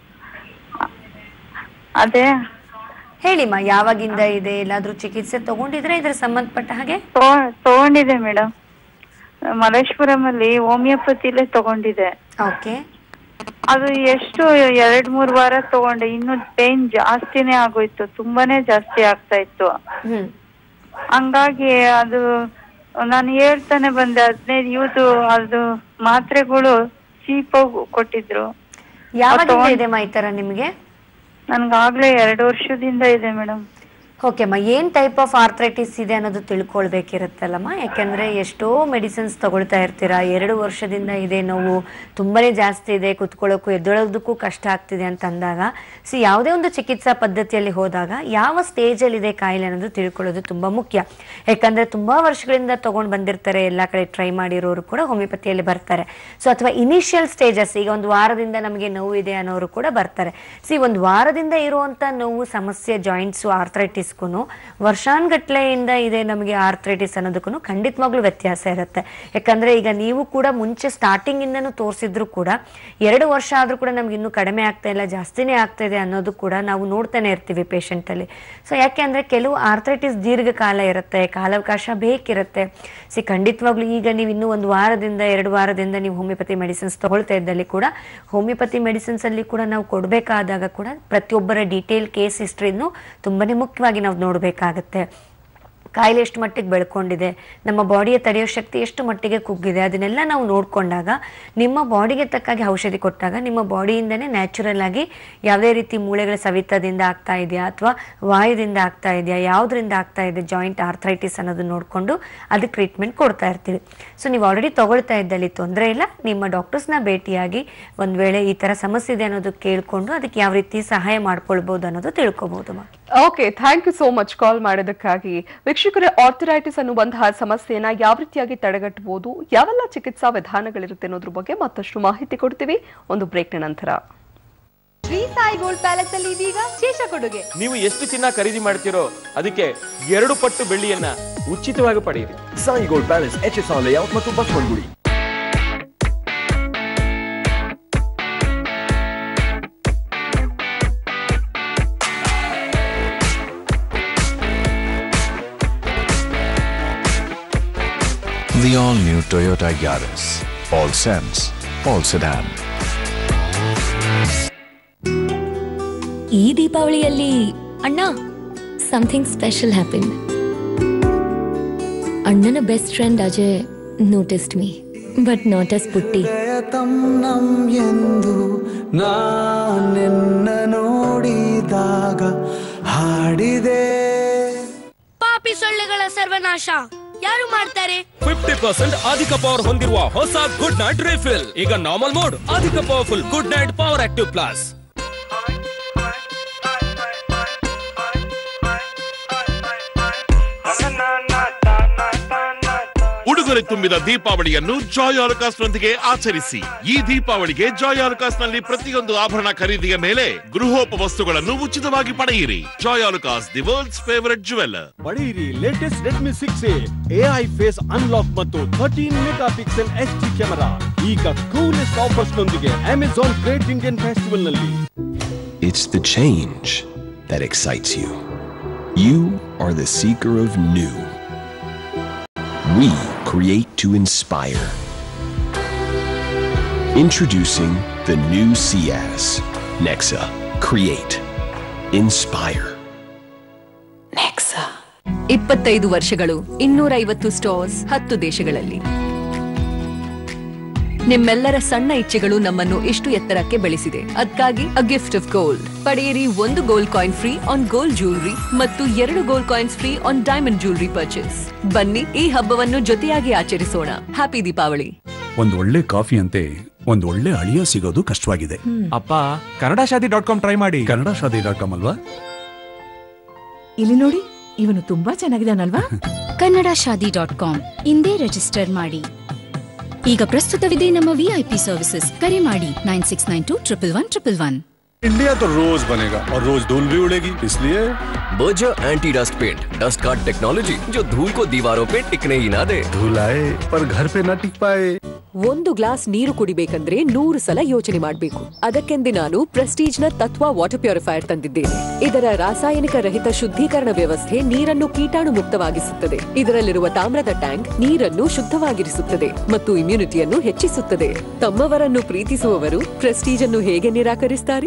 ಅದೇ ಹೇಳಿಮ್ಮ ಯಾವಾಗಿಂದ ಇದೆ ಎಲ್ಲಾದ್ರೂ ಚಿಕಿತ್ಸೆ ತಗೊಂಡಿದ್ರೆ ಇದ್ರ ಸಂಬಂಧಪಟ್ಟ ಹಾಗೆ ತಗೊ- ತಗೊಂಡಿದೆ ಮೇಡಮ್ ಮಲೇಶ್ವರಂ ಅಲ್ಲಿ ಹೋಮಿಯೋಪತಿಲೇ ತಗೊಂಡಿದೆ ಓಕೆ ಅದು ಎಷ್ಟು ಎರಡ್ ಮೂರ್ ವಾರ ತಗೊಂಡೆ ಇನ್ನು ಪೇನ್ ಜಾಸ್ತಿನೇ ಆಗೋಯ್ತು ತುಂಬಾನೇ ಜಾಸ್ತಿ ಆಗ್ತಾ ಇತ್ತು ಹ್ಮ್ ಹಂಗಾಗಿ ಅದು ನಾನು ಹೇಳ್ತಾನೆ ಬಂದೆ ಹದಿನೈದು ಇವ್ದು ಅದು ಮಾತ್ರೆಗಳು ಚೀಪ್ ಕೊಟ್ಟಿದ್ರು ಯಾವಾಗಿಂದ ತಗೊಂಡ್- ಇದೆ ಮಾ ಈ ತರ ನಿಮ್ಗೆ ನನ್ಗಾಗ್ಲೇ ಎರಡು ವರ್ಷದಿಂದ ಇದೆ ಮೇಡಮ್ ಓಕೆ ಅಮ್ಮ ಏನ್ ಟೈಪ್ ಆಫ್ ಆರ್ಥ್ರೈಟಿಸ್ ಇದೆ ಅನ್ನೋದು ತಿಳ್ಕೊಳ್ಬೇಕಿರುತ್ತಲ್ಲಮ್ಮ ಯಾಕಂದ್ರೆ ಎಷ್ಟೋ ಮೆಡಿಸಿನ್ಸ್ ತಗೊಳ್ತಾ ಇರ್ತೀರಾ ಎರಡು ವರ್ಷದಿಂದ ಇದೆ ನೋವು ತುಂಬಾನೇ ಜಾಸ್ತಿ ಇದೆ ಕುತ್ಕೊಳ್ಳೋಕ್ಕೂ ಎದ್ದೇಳೋದಕ್ಕೂ ಕಷ್ಟ ಆಗ್ತಿದೆ ಅಂತ ಅಂದಾಗ ಸಿ ಯಾವುದೇ ಒಂದು ಚಿಕಿತ್ಸಾ ಪದ್ಧತಿಯಲ್ಲಿ ಹೋದಾಗ ಯಾವ ಸ್ಟೇಜಲ್ಲಿ ಇದೆ ಕಾಯಿಲೆ ಅನ್ನೋದು ತಿಳ್ಕೊಳ್ಳೋದು ತುಂಬಾ ಮುಖ್ಯ ಯಾಕಂದ್ರೆ ತುಂಬಾ ವರ್ಷಗಳಿಂದ ತಗೊಂಡ್ ಬಂದಿರ್ತಾರೆ ಎಲ್ಲಾ ಕಡೆ ಟ್ರೈ ಮಾಡಿರೋರು ಕೂಡ ಹೋಮಿಯೋಪತಿಯಲ್ಲಿ ಬರ್ತಾರೆ ಸೊ ಅಥವಾ ಇನಿಷಿಯಲ್ ಸ್ಟೇಜಸ್ ಈಗ ಒಂದು ವಾರದಿಂದ ನಮಗೆ ನೋವು ಇದೆ ಅನ್ನೋರು ಕೂಡ ಬರ್ತಾರೆ ಸಿ ಒಂದು ವಾರದಿಂದ ಇರುವಂತ ನೋವು ಸಮಸ್ಯೆ ಜಾಯಿಂಟ್ಸು ಆರ್ಥ್ರೈಟಿಸ್ಗೂ ಆರ್ಥ್ರೈಟಿಸ್ಗೂ ವರ್ಷಾನ್ಗಟ್ಲೆಯಿಂದ ಇದೆ ನಮಗೆ ಆರ್ಥ್ರೈಟಿಸ್ ಅನ್ನೋದಕ್ಕೂ ಖಂಡಿತವಾಗ್ಲೂ ವ್ಯತ್ಯಾಸ ಇರುತ್ತೆ ಯಾಕಂದ್ರೆ ಈಗ ನೀವು ಕೂಡ ಮುಂಚೆ ಸ್ಟಾರ್ಟಿಂಗ್ ಇಂದನೂ ತೋರಿಸಿದ್ರು ಕೂಡ ಎರಡು ವರ್ಷ ಆದ್ರೂ ಕೂಡ ನಮ್ಗೆ ಇನ್ನೂ ಕಡಿಮೆ ಆಗ್ತಾ ಇಲ್ಲ ಜಾಸ್ತಿನೇ ಆಗ್ತಾ ಇದೆ ಅನ್ನೋದು ಕೂಡ ನಾವು ನೋಡ್ತಾನೆ ಇರ್ತೀವಿ patient ಅಲ್ಲಿ ಸೊ ಯಾಕೆ ಅಂದ್ರೆ ಕೆಲವು ಆರ್ಥ್ರೈಟಿಸ್ ದೀರ್ಘಕಾಲ ಇರುತ್ತೆ ಕಾಲಾವಕಾಶ ಬೇಕಿರುತ್ತೆ ಸಿ ಖಂಡಿತವಾಗ್ಲೂ ಈಗ ನೀವು ಇನ್ನೂ ಒಂದು ವಾರದಿಂದ ಎರಡು ವಾರದಿಂದ ನೀವು ಹೋಮಿಯೋಪತಿ ಮೆಡಿಸಿನ್ಸ್ ತಗೊಳ್ತಾ ಇದ್ದಲ್ಲಿ ಕೂಡ ಹೋಮಿಯೋಪತಿ ಮೆಡಿಸಿನ್ಸ್ ಅಲ್ಲಿ ಕೂಡ ನಾವು ಕೊಡಬೇಕಾದಾಗ ಕೂಡ ಪ್ರತಿಯೊಬ್ಬರ ಡೀಟೇಲ್ ಕೇಸ್ ಹಿಸ್ಟ್ರಿಯನ್ನು ತುಂಬಾನೇ ಮುಖ್ಯವಾಗಿ ನಾವು ನೋಡಬೇಕಾಗತ್ತೆ ಕಾಯಿಲೆ ಎಷ್ಟು ಮಟ್ಟಿಗೆ ಬೆಳ್ಕೊಂಡಿದೆ ನಮ್ಮ ಬಾಡಿಯ ತಡೆಯೋ ಶಕ್ತಿ ಎಷ್ಟು ಮಟ್ಟಿಗೆ ಕುಗ್ಗಿದೆ ಅದನ್ನೆಲ್ಲ ನಾವು ನೋಡಿಕೊಂಡಾಗ ನಿಮ್ಮ ಬಾಡಿಗೆ ತಕ್ಕಾಗಿ ಔಷಧಿ ಕೊಟ್ಟಾಗ ನಿಮ್ಮ ಬಾಡಿಯಿಂದನೇ ನ್ಯಾಚುರಲ್ ಆಗಿ ಯಾವುದೇ ರೀತಿ ಮೂಳೆಗಳ ಸವಿತದಿಂದ ಆಗ್ತಾ ಇದೆಯಾ ಅಥವಾ ವಾಯುದಿಂದ ಆಗ್ತಾ ಇದೆಯಾ ಯಾವುದರಿಂದ ಆಗ್ತಾ ಇದೆ ಜಾಯಿಂಟ್ ಆರ್ಥ್ರೈಟಿಸ್ ಅನ್ನೋದನ್ನ ನೋಡಿಕೊಂಡು ಅದಕ್ಕೆ ಟ್ರೀಟ್ಮೆಂಟ್ ಕೊಡ್ತಾ ಇರ್ತೀವಿ ಸೊ ನೀವು ಆಲ್ರೆಡಿ ತಗೊಳ್ತಾ ಇದ್ದಲ್ಲಿ ತೊಂದರೆ ಇಲ್ಲ ನಿಮ್ಮ ಡಾಕ್ಟರ್ಸ್ನ ಭೇಟಿಯಾಗಿ ಒಂದು ವೇಳೆ ಈ ಥರ ಸಮಸ್ಯೆ ಇದೆ ಅನ್ನೋದು ಕೇಳಿಕೊಂಡು ಅದಕ್ಕೆ ಯಾವ ರೀತಿ ಸಹಾಯ ಮಾಡ್ಕೊಳ್ಬೋದು ಅನ್ನೋದು ತಿಳ್ಕೊಬೋದು ಮಾ okay thank you so much call ಮಾಡೋದಕ್ಕಾಗಿ ವೀಕ್ಷಕರೇ ಆರ್ಥರೈಟಿಸ್ ಅನ್ನುವಂತಹ ಸಮಸ್ಯೆಯನ್ನ ಯಾವ ರೀತಿಯಾಗಿ ತಡೆಗಟ್ಟಬಹುದು ಯಾವೆಲ್ಲ ಚಿಕಿತ್ಸಾ ವಿಧಾನಗಳಿರುತ್ತೆ ಅನ್ನೋದ್ರ ಬಗ್ಗೆ ಮತ್ತಷ್ಟು ಮಾಹಿತಿ ಕೊಡ್ತೀವಿ ಒಂದು ಬ್ರೇಕ್ನ ನಂತರ ಶ್ರೀ ಸಾಯಿ ಗೋಲ್ಡ್ ಪ್ಯಾಲೇಸ್ ಅಲ್ಲಿ ಇದೀಗ ವಿಶೇಷ ಕೊಡುಗೆ ನೀವು ಎಷ್ಟು ಚಿನ್ನ ಖರೀದಿ ಮಾಡ್ತೀರೋ ಅದಕ್ಕೆ ಎರಡು ಪಟ್ಟು ಬೆಳ್ಳಿಯನ್ನ ಉಚಿತವಾಗಿ ಪಡೆಯಿರಿ Sai gold palace H S R layout ಮತ್ತು Basavanagudi The all new Toyota Yaris. All sense, all sedan. ಈ ದೀಪಾವಳಿಯಲ್ಲಿ ಅಣ್ಣ ಸಮಥಿಂಗ್ ಸ್ಪೆಷಲ್ ಹ್ಯಾಪನ್ ಅಣ್ಣನ best friend Ajay noticed me but not us ಪುಟ್ಟಿ ತನ್ನಂ ಎಂದು ನಾನೆನ್ನ ನೋಡಿದಾಗ ಹಾಡಿದೆ ಪಾಪಿ ಸೊಳ್ಳೆಗಳ ಸರ್ವನಾಶ ಯಾರು ಮಾಡ್ತಾರೆ ಫಿಫ್ಟಿ ಪರ್ಸೆಂಟ್ ಅಧಿಕ ಪವರ್ ಹೊಂದಿರುವ ಹೊಸ ಗುಡ್ ನೈಟ್ ರಿಫಿಲ್ ಈಗ ನಾರ್ಮಲ್ ಮೋಡ್ ಅಧಿಕ powerful good night power active plus ಉಡುಗೊರೆ ತುಂಬಿದ ದೀಪಾವಳಿಯನ್ನು ಜಾಯ್ ಆಲುಕಾಸ್ನೊಂದಿಗೆ ಆಚರಿಸಿ ಈ ದೀಪಾವಳಿಗೆ ಜಾಯ್ ಆಲುಕಾಸ್ನಲ್ಲಿ ಪ್ರತಿಯೊಂದು ಆಭರಣ ಖರೀದಿಯ ಮೇಲೆ ಗೃಹೋಪ ವಸ್ತುಗಳನ್ನು ಉಚಿತವಾಗಿ ಪಡೆಯಿರಿ Joy Alukkas the world's favourite jeweller ಪಡೆಯಿರಿ latest Redmi six AI face unlock ಮತ್ತು thirteen megapixel H D camera ಈಗ ಕೂಲೆಸ್ಟ್ ಆಫರ್ಸ್ ನೊಂದಿಗೆ ಅಮೆಜಾನ್ ಗ್ರೇಟ್ ಇಂಡಿಯನ್ ಫೆಸ್ಟಿವಲ್ ನಲ್ಲಿ It's the change that excites you. You are the seeker of new. We create to inspire. Introducing the new Ciaz. Nexa. Create. Inspire. ಇಪ್ಪತ್ತೈದು ವರ್ಷಗಳು ಇನ್ನೂರೈವತ್ತು ಸ್ಟೋರ್ಸ್ ಹತ್ತು ದೇಶಗಳಲ್ಲಿ ನಿಮ್ಮೆಲ್ಲರ ಸಣ್ಣ ಇಚ್ಛೆಗಳು ನಮ್ಮನ್ನು ಇಷ್ಟು ಎತ್ತರಕ್ಕೆ ಬೆಳೆಸಿದೆ ಅದಕ್ಕಾಗಿ ಅ ಗಿಫ್ಟ್ ಆಫ್ ಗೋಲ್ಡ್ ಪಡೆಯಿರಿ ಒಂದು gold coin free on gold jewellery ಮತ್ತು ಎರಡು gold coins free on diamond jewellery purchase ಬನ್ನಿ ಈ ಹಬ್ಬವನ್ನು ಜೊತೆಯಾಗಿ ಆಚರಿಸೋಣ ಹ್ಯಾಪಿ ದೀಪಾವಳಿ ಒಂದ್ ಒಳ್ಳೆ ಕಾಫಿ ಅಂತೆ ಒಂದ್ ಒಳ್ಳೆ ಅಳಿಯ ಸಿಗೋದು ಕಷ್ಟವಾಗಿದೆ ಅಪ್ಪ Kannada Shaadi dot com try ಮಾಡಿ ಕನ್ನಡ ಶಾದಿ ಡಾಟ್ ಕಾಮ್ ಅಲ್ವಾ ಇಲ್ಲಿ ನೋಡಿ ಇವನು ತುಂಬಾ ಚೆನ್ನಾಗಿದ್ದಾನಲ್ವಾ ಕನ್ನಡ ಶಾದಿ ಡಾಟ್ ಕಾಮ್ ಇಂದೇ ರಿಜಿಸ್ಟರ್ ಮಾಡಿ ಈಗ ಪ್ರಸ್ತುತವಿದೆ ನಮ್ಮ ವಿಐಪಿ ಸರ್ವಿಸಸ್ ಕರೆ ಮಾಡಿ nine six nine two triple one triple one India तो रोज बनेगा और रोज धूल भी उड़ेगी इसलिए Berger anti dust paint dust guard technology जो धूल को दीवारों पे टिकने ही ना दे धूल आए पर घर पे न टिक पाए ಒಂದು ಗ್ಲಾಸ್ ನೀರು ಕುಡಿಬೇಕಂದ್ರೆ ನೂರು ಸಲ ಯೋಚನೆ ಮಾಡಬೇಕು ಅದಕ್ಕೆಂದೇ ನಾನು ಪ್ರೆಸ್ಟೀಜ್ ನ ತತ್ವ ವಾಟರ್ ಪ್ಯೂರಿಫೈಯರ್ ತಂದಿದ್ದೇನೆ ಇದರ ರಾಸಾಯನಿಕ ರಹಿತ ಶುದ್ಧೀಕರಣ ವ್ಯವಸ್ಥೆ ನೀರನ್ನು ಕೀಟಾಣು ಮುಕ್ತವಾಗಿಸುತ್ತದೆ ಇದರಲ್ಲಿರುವ ತಾಮ್ರದ ಟ್ಯಾಂಕ್ ನೀರನ್ನು ಶುದ್ಧವಾಗಿರಿಸುತ್ತದೆ ಮತ್ತು ಇಮ್ಯುನಿಟಿಯನ್ನು ಹೆಚ್ಚಿಸುತ್ತದೆ ತಮ್ಮವರನ್ನು ಪ್ರೀತಿಸುವವರು ಪ್ರೆಸ್ಟೀಜ್ ಅನ್ನು ಹೇಗೆ ನಿರಾಕರಿಸ್ತಾರೆ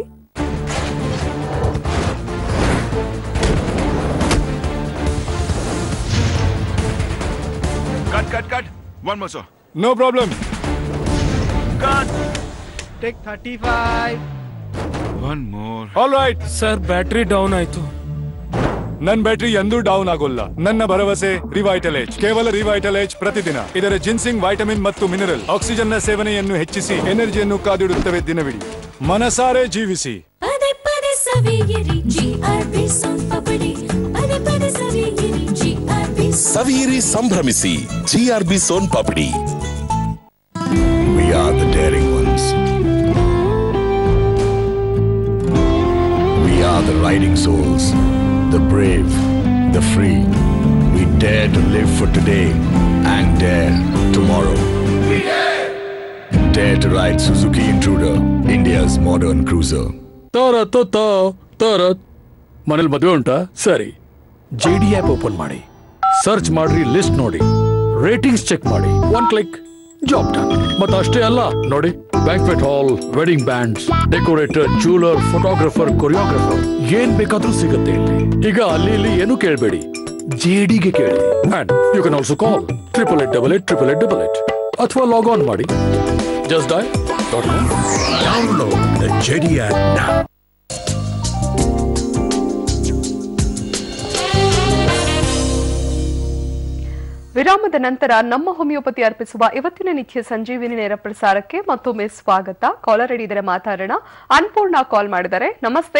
Cut, cut, cut. One more, sir. No problem. Cut. Take thirty five One more. All right sir battery down ಆಯ್ತು ನನ್ ಬ್ಯಾಟ್ರಿ ಎಂದೂ ಡೌನ್ ಆಗೋಲ್ಲ ನನ್ನ ಭರವಸೆ ರಿವೈಟಲೇಜ್ ಕೇವಲ ರಿವೈಟಲೇಜ್ ಪ್ರತಿದಿನ ಇದರ ಜಿನ್ಸಿಂಗ್ ವೈಟಮಿನ್ ಮತ್ತು ಮಿನರಲ್ ಆಕ್ಸಿಜನ್ ನ ಸೇವನೆಯನ್ನು ಹೆಚ್ಚಿಸಿ ಎನರ್ಜಿಯನ್ನು ಕಾದಿಡುತ್ತವೆ ದಿನವಿಡೀ ಮನಸಾರೆ ಜೀವಿಸಿ ಪದೇ ಪದೇ ಸವಿಯಿರಿ ಜಿಆರ್ಬಿ ಸೋನ್ ಪಪಡಿ ಪದೇ ಪದೇ ಸವಿಯಿರಿ ಜಿಆರ್ಬಿ ಸವಿಯಿರಿ ಸಂಭ್ರಮಿಸಿ GRB soan papdi We are the daring ones. We are the riding souls, the brave, the free. We dare to live for today and dare tomorrow. Dare to ride Suzuki Intruder, India's modern cruiser. ತಾರ ತೋ ತಾರ ಮನೇಲಿ ಮದುವೆ ಉಂಟಾ ಸರಿ ಜೆ ಡಿ ಆಪ್ ಓಪನ್ ಮಾಡಿ ಸರ್ಚ್ ಮಾಡ್ರಿ ಲಿಸ್ಟ್ ನೋಡಿ ರೇಟಿಂಗ್ಸ್ ಚೆಕ್ ಮಾಡಿ ಒನ್ ಕ್ಲಿಕ್ ಜಾಬ್ ಡನ್ ಮತ್ತೆ ಅಷ್ಟೇ ಅಲ್ಲ ನೋಡಿ banquet hall wedding bands decorator jeweller photographer choreographer ಏನ್ ಬೇಕಾದ್ರೂ ಸಿಗುತ್ತೆ ಇಲ್ಲಿ ಈಗ ಅಲ್ಲಿ ಇಲ್ಲಿ ಏನು ಕೇಳಬೇಡಿ ಜೆಡಿಗೆ ಕೇಳಿ and you can also call triple eight double eight triple eight double eight ಅಥವಾ ಲಾಗ್ ಆನ್ ಮಾಡಿ just dial dot com Download the JD app now. ವಿರಾಮದ ನಂತರ ನಮ್ಮ ಹೋಮಿಯೋಪತಿ ಅರ್ಪಿಸುವ ಇವತ್ತಿನ ನಿತ್ಯ ಸಂಜೀವಿನಿ ನೇರ ಪ್ರಸಾರಕ್ಕೆ ಮತ್ತೊಮ್ಮೆ ಸ್ವಾಗತ ಕಾಲರ್ ಹಿಡಿದರೆ ಮಾತಾಡೋಣ ಅನ್ಪೂರ್ಣ ಕಾಲ್ ಮಾಡಿದ್ದಾರೆ ನಮಸ್ತೆ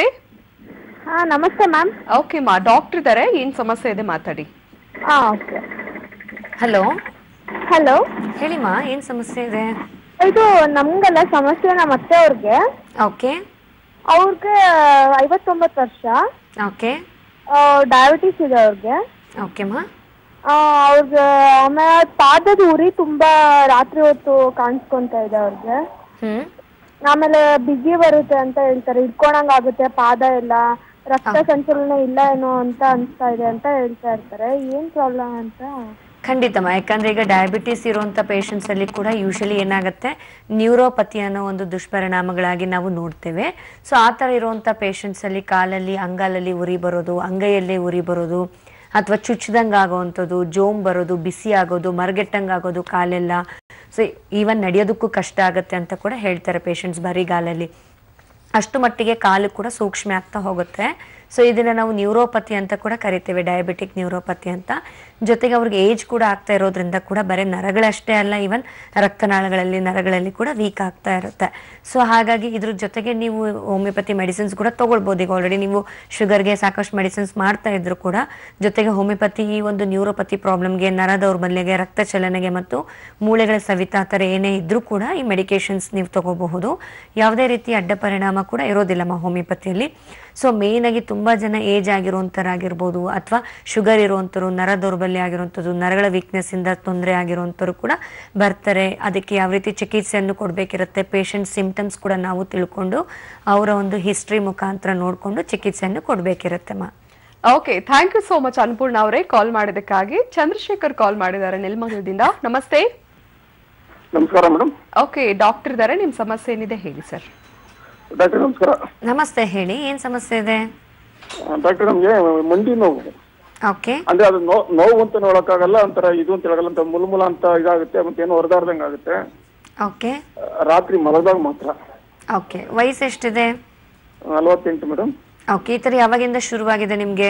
ಹಾ ನಮಸ್ತೆ ಮ್ಯಾಮ್ ಓಕೆ ಮಾ ಡಾಕ್ಟರ್ ಇದ್ದಾರೆ ಏನ್ ಸಮಸ್ಯೆ ಇದೆ ಮಾತಾಡಿ ಹಾ ಓಕೆ ಹಲೋ ಹಲೋ ಹೇಳಿಮಾ ಏನ್ ಸಮಸ್ಯೆ ಇದೆ ಇದು ನಮ್ಗಲ್ಲ ಸಮಸ್ಯೆ ನಮ್ಮ ಅತ್ತೆ ಅವ್ರಿಗೆ ಓಕೆ ಅವ್ರಿಗೆ ಐವತ್ತೊಂಬತ್ತು ವರ್ಷ ಓಕೆ ಡಯಾಬಿಟಿಸ್ ಇದೆ ಅವ್ರಿಗೆ ಓಕೆ ಮಾ ಆ, ಅವ್ರಿಗೆ ಆಮೇಲೆ ಪಾದದ ಉರಿ ತುಂಬಾ ರಾತ್ರಿ ಹೊತ್ತು ಕಾಣಿಸ್ಕೊಂತ ಇದೆ ಅವ್ರಿಗೆ ಹ್ಮ್ ಆಮೇಲೆ ಬಿಗಿ ಬರುತ್ತೆ ಅಂತ ಹೇಳ್ತಾರೆ ಇಟ್ಕೊಳಂಗ್ ಆಗುತ್ತೆ ಪಾದ ಎಲ್ಲ ರಕ್ತ ಸಂಚಲನ ಇಲ್ಲ ಏನೋ ಅಂತ ಅನ್ಸ್ತಾ ಇದೆ ಅಂತ ಹೇಳ್ತಾ ಇರ್ತಾರೆ ಏನ್ ಪ್ರಾಬ್ಲಮ್ ಅಂತ ಖಂಡಿತಮ್ಮ ಯಾಕಂದ್ರೆ ಈಗ ಡಯಾಬಿಟಿಸ್ ಇರುವಂತ ಪೇಷಂಟ್ಸ್ ಅಲ್ಲಿ ಕೂಡ ಯೂಶಲಿ ಏನಾಗುತ್ತೆ ನ್ಯೂರೋಪತಿ ಅನ್ನೋ ಒಂದು ದುಷ್ಪರಿಣಾಮಗಳಾಗಿ ನಾವು ನೋಡ್ತೇವೆ ಸೊ ಆ ಥರ ಇರುವಂತ ಪೇಷಂಟ್ಸ್ ಅಲ್ಲಿ ಕಾಲಲ್ಲಿ ಅಂಗಾಲಲ್ಲಿ ಉರಿ ಬರೋದು ಅಂಗೈಯಲ್ಲಿ ಉರಿ ಬರೋದು ಅಥವಾ ಚುಚ್ಚಿದಂಗೆ ಆಗೋವಂಥದ್ದು ಜೋಮ್ ಬರೋದು ಬಿಸಿ ಆಗೋದು ಮರಗೆಟ್ಟಂಗೆ ಆಗೋದು ಕಾಲೆಲ್ಲ ಸೊ ಈವನ್ ನಡೆಯೋದಕ್ಕೂ ಕಷ್ಟ ಆಗುತ್ತೆ ಅಂತ ಕೂಡ ಹೇಳ್ತಾರೆ ಪೇಷಂಟ್ಸ್ ಬರಿಗಾಲಲ್ಲಿ ಅಷ್ಟು ಮಟ್ಟಿಗೆ ಕಾಲು ಕೂಡ ಸೂಕ್ಷ್ಮ ಆಗ್ತಾ ಹೋಗುತ್ತೆ ಸೊ ಇದನ್ನ ನಾವು ನ್ಯೂರೋಪತಿ ಅಂತ ಕೂಡ ಕರಿತೇವೆ ಡಯಾಬಿಟಿಕ್ ನ್ಯೂರೋಪತಿ ಅಂತ ಜೊತೆಗೆ ಅವ್ರಿಗೆ ಏಜ್ ಕೂಡ ಆಗ್ತಾ ಇರೋದ್ರಿಂದ ಕೂಡ ಬರೀ ನರಗಳಷ್ಟೇ ಅಲ್ಲ ಈವನ್ ರಕ್ತನಾಳಗಳಲ್ಲಿ ನರಗಳಲ್ಲಿ ಕೂಡ ವೀಕ್ ಆಗ್ತಾ ಇರುತ್ತೆ ಸೊ ಹಾಗಾಗಿ ಇದ್ರ ಜೊತೆಗೆ ನೀವು ಹೋಮಿಯೋಪತಿ ಮೆಡಿಸಿನ್ಸ್ ಕೂಡ ತಗೊಳ್ಬೋದು ಈಗ ಆಲ್ರೆಡಿ ನೀವು ಶುಗರ್ಗೆ ಸಾಕಷ್ಟು ಮೆಡಿಸಿನ್ಸ್ ಮಾಡ್ತಾ ಇದ್ರು ಕೂಡ ಜೊತೆಗೆ ಹೋಮಿಯೋಪತಿ ಈ ಒಂದು ನ್ಯೂರೋಪತಿ ಪ್ರಾಬ್ಲಮ್ಗೆ ನರ ದೌರ್ಬಲ್ಯಗೆ ರಕ್ತ ಚಲನೆಗೆ ಮತ್ತು ಮೂಳೆಗಳ ಸವಿತ ಆ ಥರ ಏನೇ ಇದ್ರೂ ಕೂಡ ಈ ಮೆಡಿಕೇಶನ್ಸ್ ನೀವು ತಗೋಬಹುದು ಯಾವುದೇ ರೀತಿ ಅಡ್ಡ ಪರಿಣಾಮ ಕೂಡ ಇರೋದಿಲ್ಲಮ್ಮ ಹೋಮಿಯೋಪತಿಯಲ್ಲಿ ಸೊ ಮೇನ್ ಆಗಿ ತುಂಬಾ ಜನ ಏಜ್ ಆಗಿರುವಂಥರಾಗಿರ್ಬೋದು ಅಥವಾ ಶುಗರ್ ಇರುವಂಥವ್ರು ನರ ದೌರ್ಬಲ್ಯ ಆಗಿರುವಂಥದ್ದು ನರಗಳ ವೀಕ್ನೆಸ್ ಇಂದ ತೊಂದರೆ ಆಗಿರುವಂಥವ್ರು ಕೂಡ ಬರ್ತಾರೆ ಅದಕ್ಕೆ ಯಾವ ರೀತಿ ಚಿಕಿತ್ಸೆಯನ್ನು ಕೊಡಬೇಕಿರುತ್ತೆ ಪೇಷಂಟ್ ಸಿಂಪ್ಟಮ್ಸ್ ಕೂಡ ನಾವು ತಿಳ್ಕೊಂಡು ಅವರ ಒಂದು ಹಿಸ್ಟ್ರಿ ಮುಖಾಂತರ ನೋಡಿಕೊಂಡು ಚಿಕಿತ್ಸೆಯನ್ನು ಕೊಡಬೇಕಿರುತ್ತೆ ಮಾ okay thank you so much Annapurna ಅವರೇ ಕಾಲ್ ಮಾಡಿದ್ದಕ್ಕಾಗಿ ಚಂದ್ರಶೇಖರ್ ಕಾಲ್ ಮಾಡಿದ್ದಾರೆ ನೆಲಮಂಗಲದಿಂದ ನಮಸ್ತೆ ನಮಸ್ಕಾರ ಮೇಡಮ್ ಓಕೆ ಡಾಕ್ಟರ್ ಇದ್ದಾರೆ ನಿಮ್ ಸಮಸ್ಯೆ ಏನಿದೆ ಹೇಳಿ ಸರ್ ಡಾಕ್ಟರ್ ನಮಸ್ಕಾರ ನಮಸ್ತೆ ಹೇಳಿ ಏನ್ ಸಮಸ್ಯೆ ಇದೆ ಡಾಕ್ಟರ್ ನಮ್ಗೆ ಮಂಡಿ ನೋವು ಓಕೆ ಅಂದ್ರೆ ಅದು ನೋ ನೋವು ಅಂತ ನೋಡಕ್ಕಾಗಲ್ಲ ಒಂಥರ ಇದು ಅಂತ ಹೇಳಲ್ಲ ಅಂತ ಮುಲ್ಮುಲ ಅಂತ ಇದಾಗುತ್ತೆ ಮತ್ತೆ ಏನೋ ಹೊರದಾರ್ದಂಗ್ ಆಗುತ್ತೆ ಓಕೆ ರಾತ್ರಿ ಮಲಗಿದಾಗ ಮಾತ್ರ ಓಕೆ ವಯಸ್ಸು ಎಷ್ಟಿದೆ ನಲವತ್ತೆಂಟು ಮೇಡಮ್ ಓಕೆ ಈ ಥರ ಯಾವಾಗಿಂದ ಶುರುವಾಗಿದೆ ನಿಮಗೆ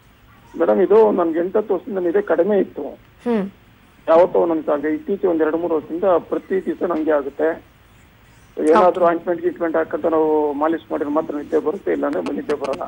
ಮೇಡಮ್ ಇದು ನನ್ಗೆ ಎಂಟತ್ತು ವರ್ಷದಿಂದ ಇದೆ ಕಡಿಮೆ ಇತ್ತು ಹ್ಮ್ ಯಾವತ್ತೋ ನನ್ಗೆ ಇತ್ತೀಚೆಗೆ ಒಂದ್ ಎರಡು ಮೂರು ವರ್ಷದಿಂದ ಪ್ರತಿ ದಿವಸ ನಂಗೆ ಆಗುತ್ತೆ ಏನಾದ್ರೂ ಆಯಿಂಟ್ಮೆಂಟ್ ಗೀಟ್ಮೆಂಟ್ ಹಾಕಂತ ನಾವು ಮಾಲಿಶ್ ಮಾಡಿದ್ರೆ ಮಾತ್ರ ನಿದ್ದೆ ಬರುತ್ತೆ ಇಲ್ಲ ಅಂದ್ರೆ ನಿದ್ದೆ ಬರಲ್ಲ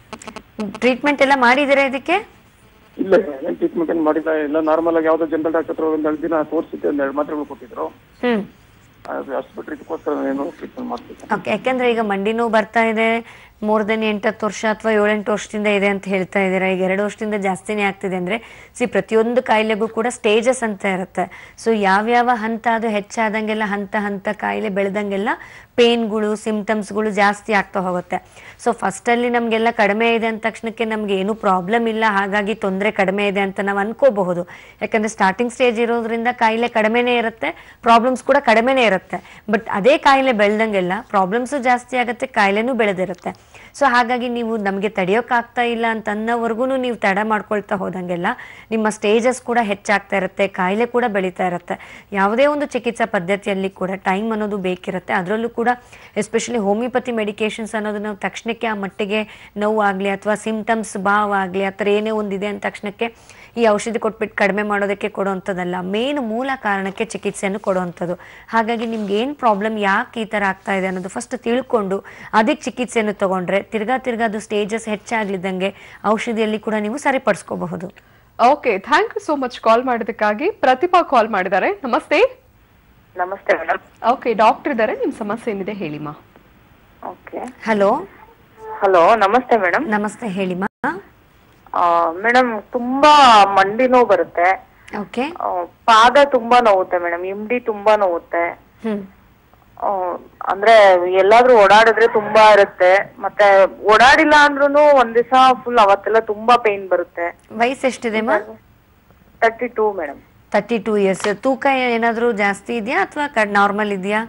ಟ್ರೀಟ್ಮೆಂಟ್ ಎಲ್ಲ ಮಾಡಿದ್ದೀರಾ ಇದಕ್ಕೆ ಇಲ್ಲ ಏನ್ ಟ್ರೀಟ್ಮೆಂಟ್ ಏನ್ ಮಾಡಿಲ್ಲ ಇಲ್ಲ ನಾರ್ಮಲ್ ಆಗಿ ಯಾವ್ದೋ ಜನರಲ್ ಡಾಕ್ಟರ್ ಹತ್ರ ಒಂದ್ ಎರಡು ದಿನ ತೋರಿಸಿದ್ದೆ ಒಂದ್ ಎರಡು ಮಾತ್ರೆಗಳು ಕೊಟ್ಟಿದ್ರು ಹ್ಮ್ ಅದು ಅಷ್ಟು ಬಿಟ್ರೆ ಇದಕ್ಕೋಸ್ಕರ ಏನು ಟ್ರೀಟ್ಮೆಂಟ್ ಮಾಡ್ತಿದ್ದೆ ಓಕೆ ಯಾಕೆಂದ್ರೆ ಈಗ ಮಂಡಿ ನೋವು ಬರ್ತಾ ಇದೆ ಮೋರ್ ದೆನ್ ಎಂಟತ್ತು ವರ್ಷ ಅಥವಾ ಏಳೆಂಟು ವರ್ಷದಿಂದ ಇದೆ ಅಂತ ಹೇಳ್ತಾ ಇದ್ದೀರಾ ಈಗ ಎರಡು ವರ್ಷದಿಂದ ಜಾಸ್ತಿನೇ ಆಗ್ತಿದೆ ಅಂದ್ರೆ ಸಿ ಪ್ರತಿಯೊಂದು ಕಾಯಿಲೆಗೂ ಕೂಡ ಸ್ಟೇಜಸ್ ಅಂತ ಇರುತ್ತೆ ಸೊ ಯಾವ್ಯಾವ ಹಂತ ಅದು ಹೆಚ್ಚಾದಂಗೆಲ್ಲ ಹಂತ ಹಂತ ಕಾಯಿಲೆ ಬೆಳೆದಂಗೆಲ್ಲ ಪೇನ್ಗಳು ಸಿಂಪ್ಟಮ್ಸ್ಗಳು ಜಾಸ್ತಿ ಆಗ್ತಾ ಹೋಗುತ್ತೆ ಸೊ ಫಸ್ಟಲ್ಲಿ ನಮಗೆಲ್ಲ ಕಡಿಮೆ ಇದೆ ಅಂದ ತಕ್ಷಣಕ್ಕೆ ನಮ್ಗೆ ಏನು ಪ್ರಾಬ್ಲಮ್ ಇಲ್ಲ ಹಾಗಾಗಿ ತೊಂದರೆ ಕಡಿಮೆ ಇದೆ ಅಂತ ನಾವು ಅನ್ಕೋಬಹುದು ಯಾಕಂದ್ರೆ ಸ್ಟಾರ್ಟಿಂಗ್ ಸ್ಟೇಜ್ ಇರೋದ್ರಿಂದ ಕಾಯಿಲೆ ಕಡಿಮೆನೇ ಇರುತ್ತೆ ಪ್ರಾಬ್ಲಮ್ಸ್ ಕೂಡ ಕಡಿಮೆನೇ ಇರುತ್ತೆ ಬಟ್ ಅದೇ ಕಾಯಿಲೆ ಬೆಳೆದಂಗೆಲ್ಲ ಪ್ರಾಬ್ಲಮ್ಸು ಜಾಸ್ತಿ ಆಗುತ್ತೆ ಕಾಯಿಲೆನೂ ಬೆಳೆದಿರುತ್ತೆ ಸೊ ಹಾಗಾಗಿ ನೀವು ನಮಗೆ ತಡೆಯೋಕ್ಕಾಗ್ತಾ ಇಲ್ಲ ಅಂತ ಅನ್ನೋವರೆಗೂ ನೀವು ತಡ ಮಾಡ್ಕೊಳ್ತಾ ಹೋದಂಗೆಲ್ಲ ನಿಮ್ಮ ಸ್ಟೇಜಸ್ ಕೂಡ ಹೆಚ್ಚಾಗ್ತಾ ಇರುತ್ತೆ ಕಾಯಿಲೆ ಕೂಡ ಬೆಳೀತಾ ಇರುತ್ತೆ ಯಾವುದೇ ಒಂದು ಚಿಕಿತ್ಸಾ ಪದ್ಧತಿಯಲ್ಲಿ ಕೂಡ ಟೈಮ್ ಅನ್ನೋದು ಬೇಕಿರುತ್ತೆ ಅದರಲ್ಲೂ ಕೂಡ ಎಸ್ಪೆಷಲಿ ಹೋಮಿಯೋಪತಿ ಮೆಡಿಕೇಶನ್ಸ್ ಅನ್ನೋದು ನಾವು ತಕ್ಷಣಕ್ಕೆ ಆ ಮಟ್ಟಿಗೆ ನೋವು ಆಗಲಿ ಅಥವಾ ಸಿಂಪ್ಟಮ್ಸ್ ಭಾವ ಆಗಲಿ ಆ ಥರ ಏನೇ ಒಂದಿದೆ ಅಂದ ತಕ್ಷಣಕ್ಕೆ ಈ ಔಷಧಿ ಕೊಟ್ಬಿಟ್ಟು ಕಡಿಮೆ ಮಾಡೋದಕ್ಕೆ ಕೊಡುವಂಥದ್ದಲ್ಲ ಮೇನ್ ಮೂಲ ಕಾರಣಕ್ಕೆ ಚಿಕಿತ್ಸೆಯನ್ನು ಕೊಡುವಂಥದ್ದು ಹಾಗಾಗಿ ನಿಮ್ಗೆ ಏನು ಪ್ರಾಬ್ಲಮ್ ಯಾಕೆ ಈ ಥರ ಆಗ್ತಾ ಇದೆ ಅನ್ನೋದು ಫಸ್ಟ್ ತಿಳ್ಕೊಂಡು ಅದಕ್ಕೆ ಚಿಕಿತ್ಸೆಯನ್ನು ತಗೊಂಡ್ರೆ ತಿರ್ಗಾ ತಿರ್ಗಾ ಅದು ಸ್ಟೇಜಸ್ ಹೆಚ್ಚಾಗ್ಲಿದ್ದಂಗೆ ಔಷಧಿಯಲ್ಲಿ ಕೂಡ ನೀವು ಸರಿಪಡಿಸ್ಕೋಬಹುದು okay thank you so much call ಮಾಡಿದ್ದಕ್ಕಾಗಿ ಪ್ರತಿಭಾ ಕಾಲ್ ಮಾಡಿದ್ದಾರೆ ನಮಸ್ತೆ ನಮಸ್ತೆ ಮೇಡಮ್ ಓಕೆ ಡಾಕ್ಟರ್ ಇದ್ದಾರೆ ನಿಮ್ ಸಮಸ್ಯೆ ಏನಿದೆ ಹೇಳಿಮಾ ಓಕೆ ಹಲೋ ಹಲೋ ನಮಸ್ತೆ ಮೇಡಮ್ ನಮಸ್ತೆ ಹೇಳಿಮಾ ಮೇಡಮ್ ತುಂಬಾ ಮಂಡಿ ನೋವು ಬರುತ್ತೆ ಓಕೆ ಆ, ಪಾದ ತುಂಬಾ ನೋವುತ್ತೆ ಮೇಡಮ್ ಇಮ್ಡಿ ತುಂಬಾ ನೋವುತ್ತೆ ಹ್ಮ್ ಆ, ಅಂದ್ರೆ ಎಲ್ಲಾದ್ರೂ ಓಡಾಡಿದ್ರೆ ತುಂಬಾ ಇರುತ್ತೆ ಮತ್ತೆ ಓಡಾಡಿಲ್ಲ ಅಂದ್ರೂ ಒಂದ್ ದಿವಸ ಫುಲ್ ಅವತ್ತೆಲ್ಲ ತುಂಬಾ ಪೇನ್ ಬರುತ್ತೆ ವಯಸ್ಸು ಎಷ್ಟಿದೆ ಮಾ thirty two madam thirty two years ತೂಕ ಏನಾದರೂ ಜಾಸ್ತಿ ಇದೆಯಾ ಅಥವಾ ನಾರ್ಮಲ್ ಇದೆಯಾ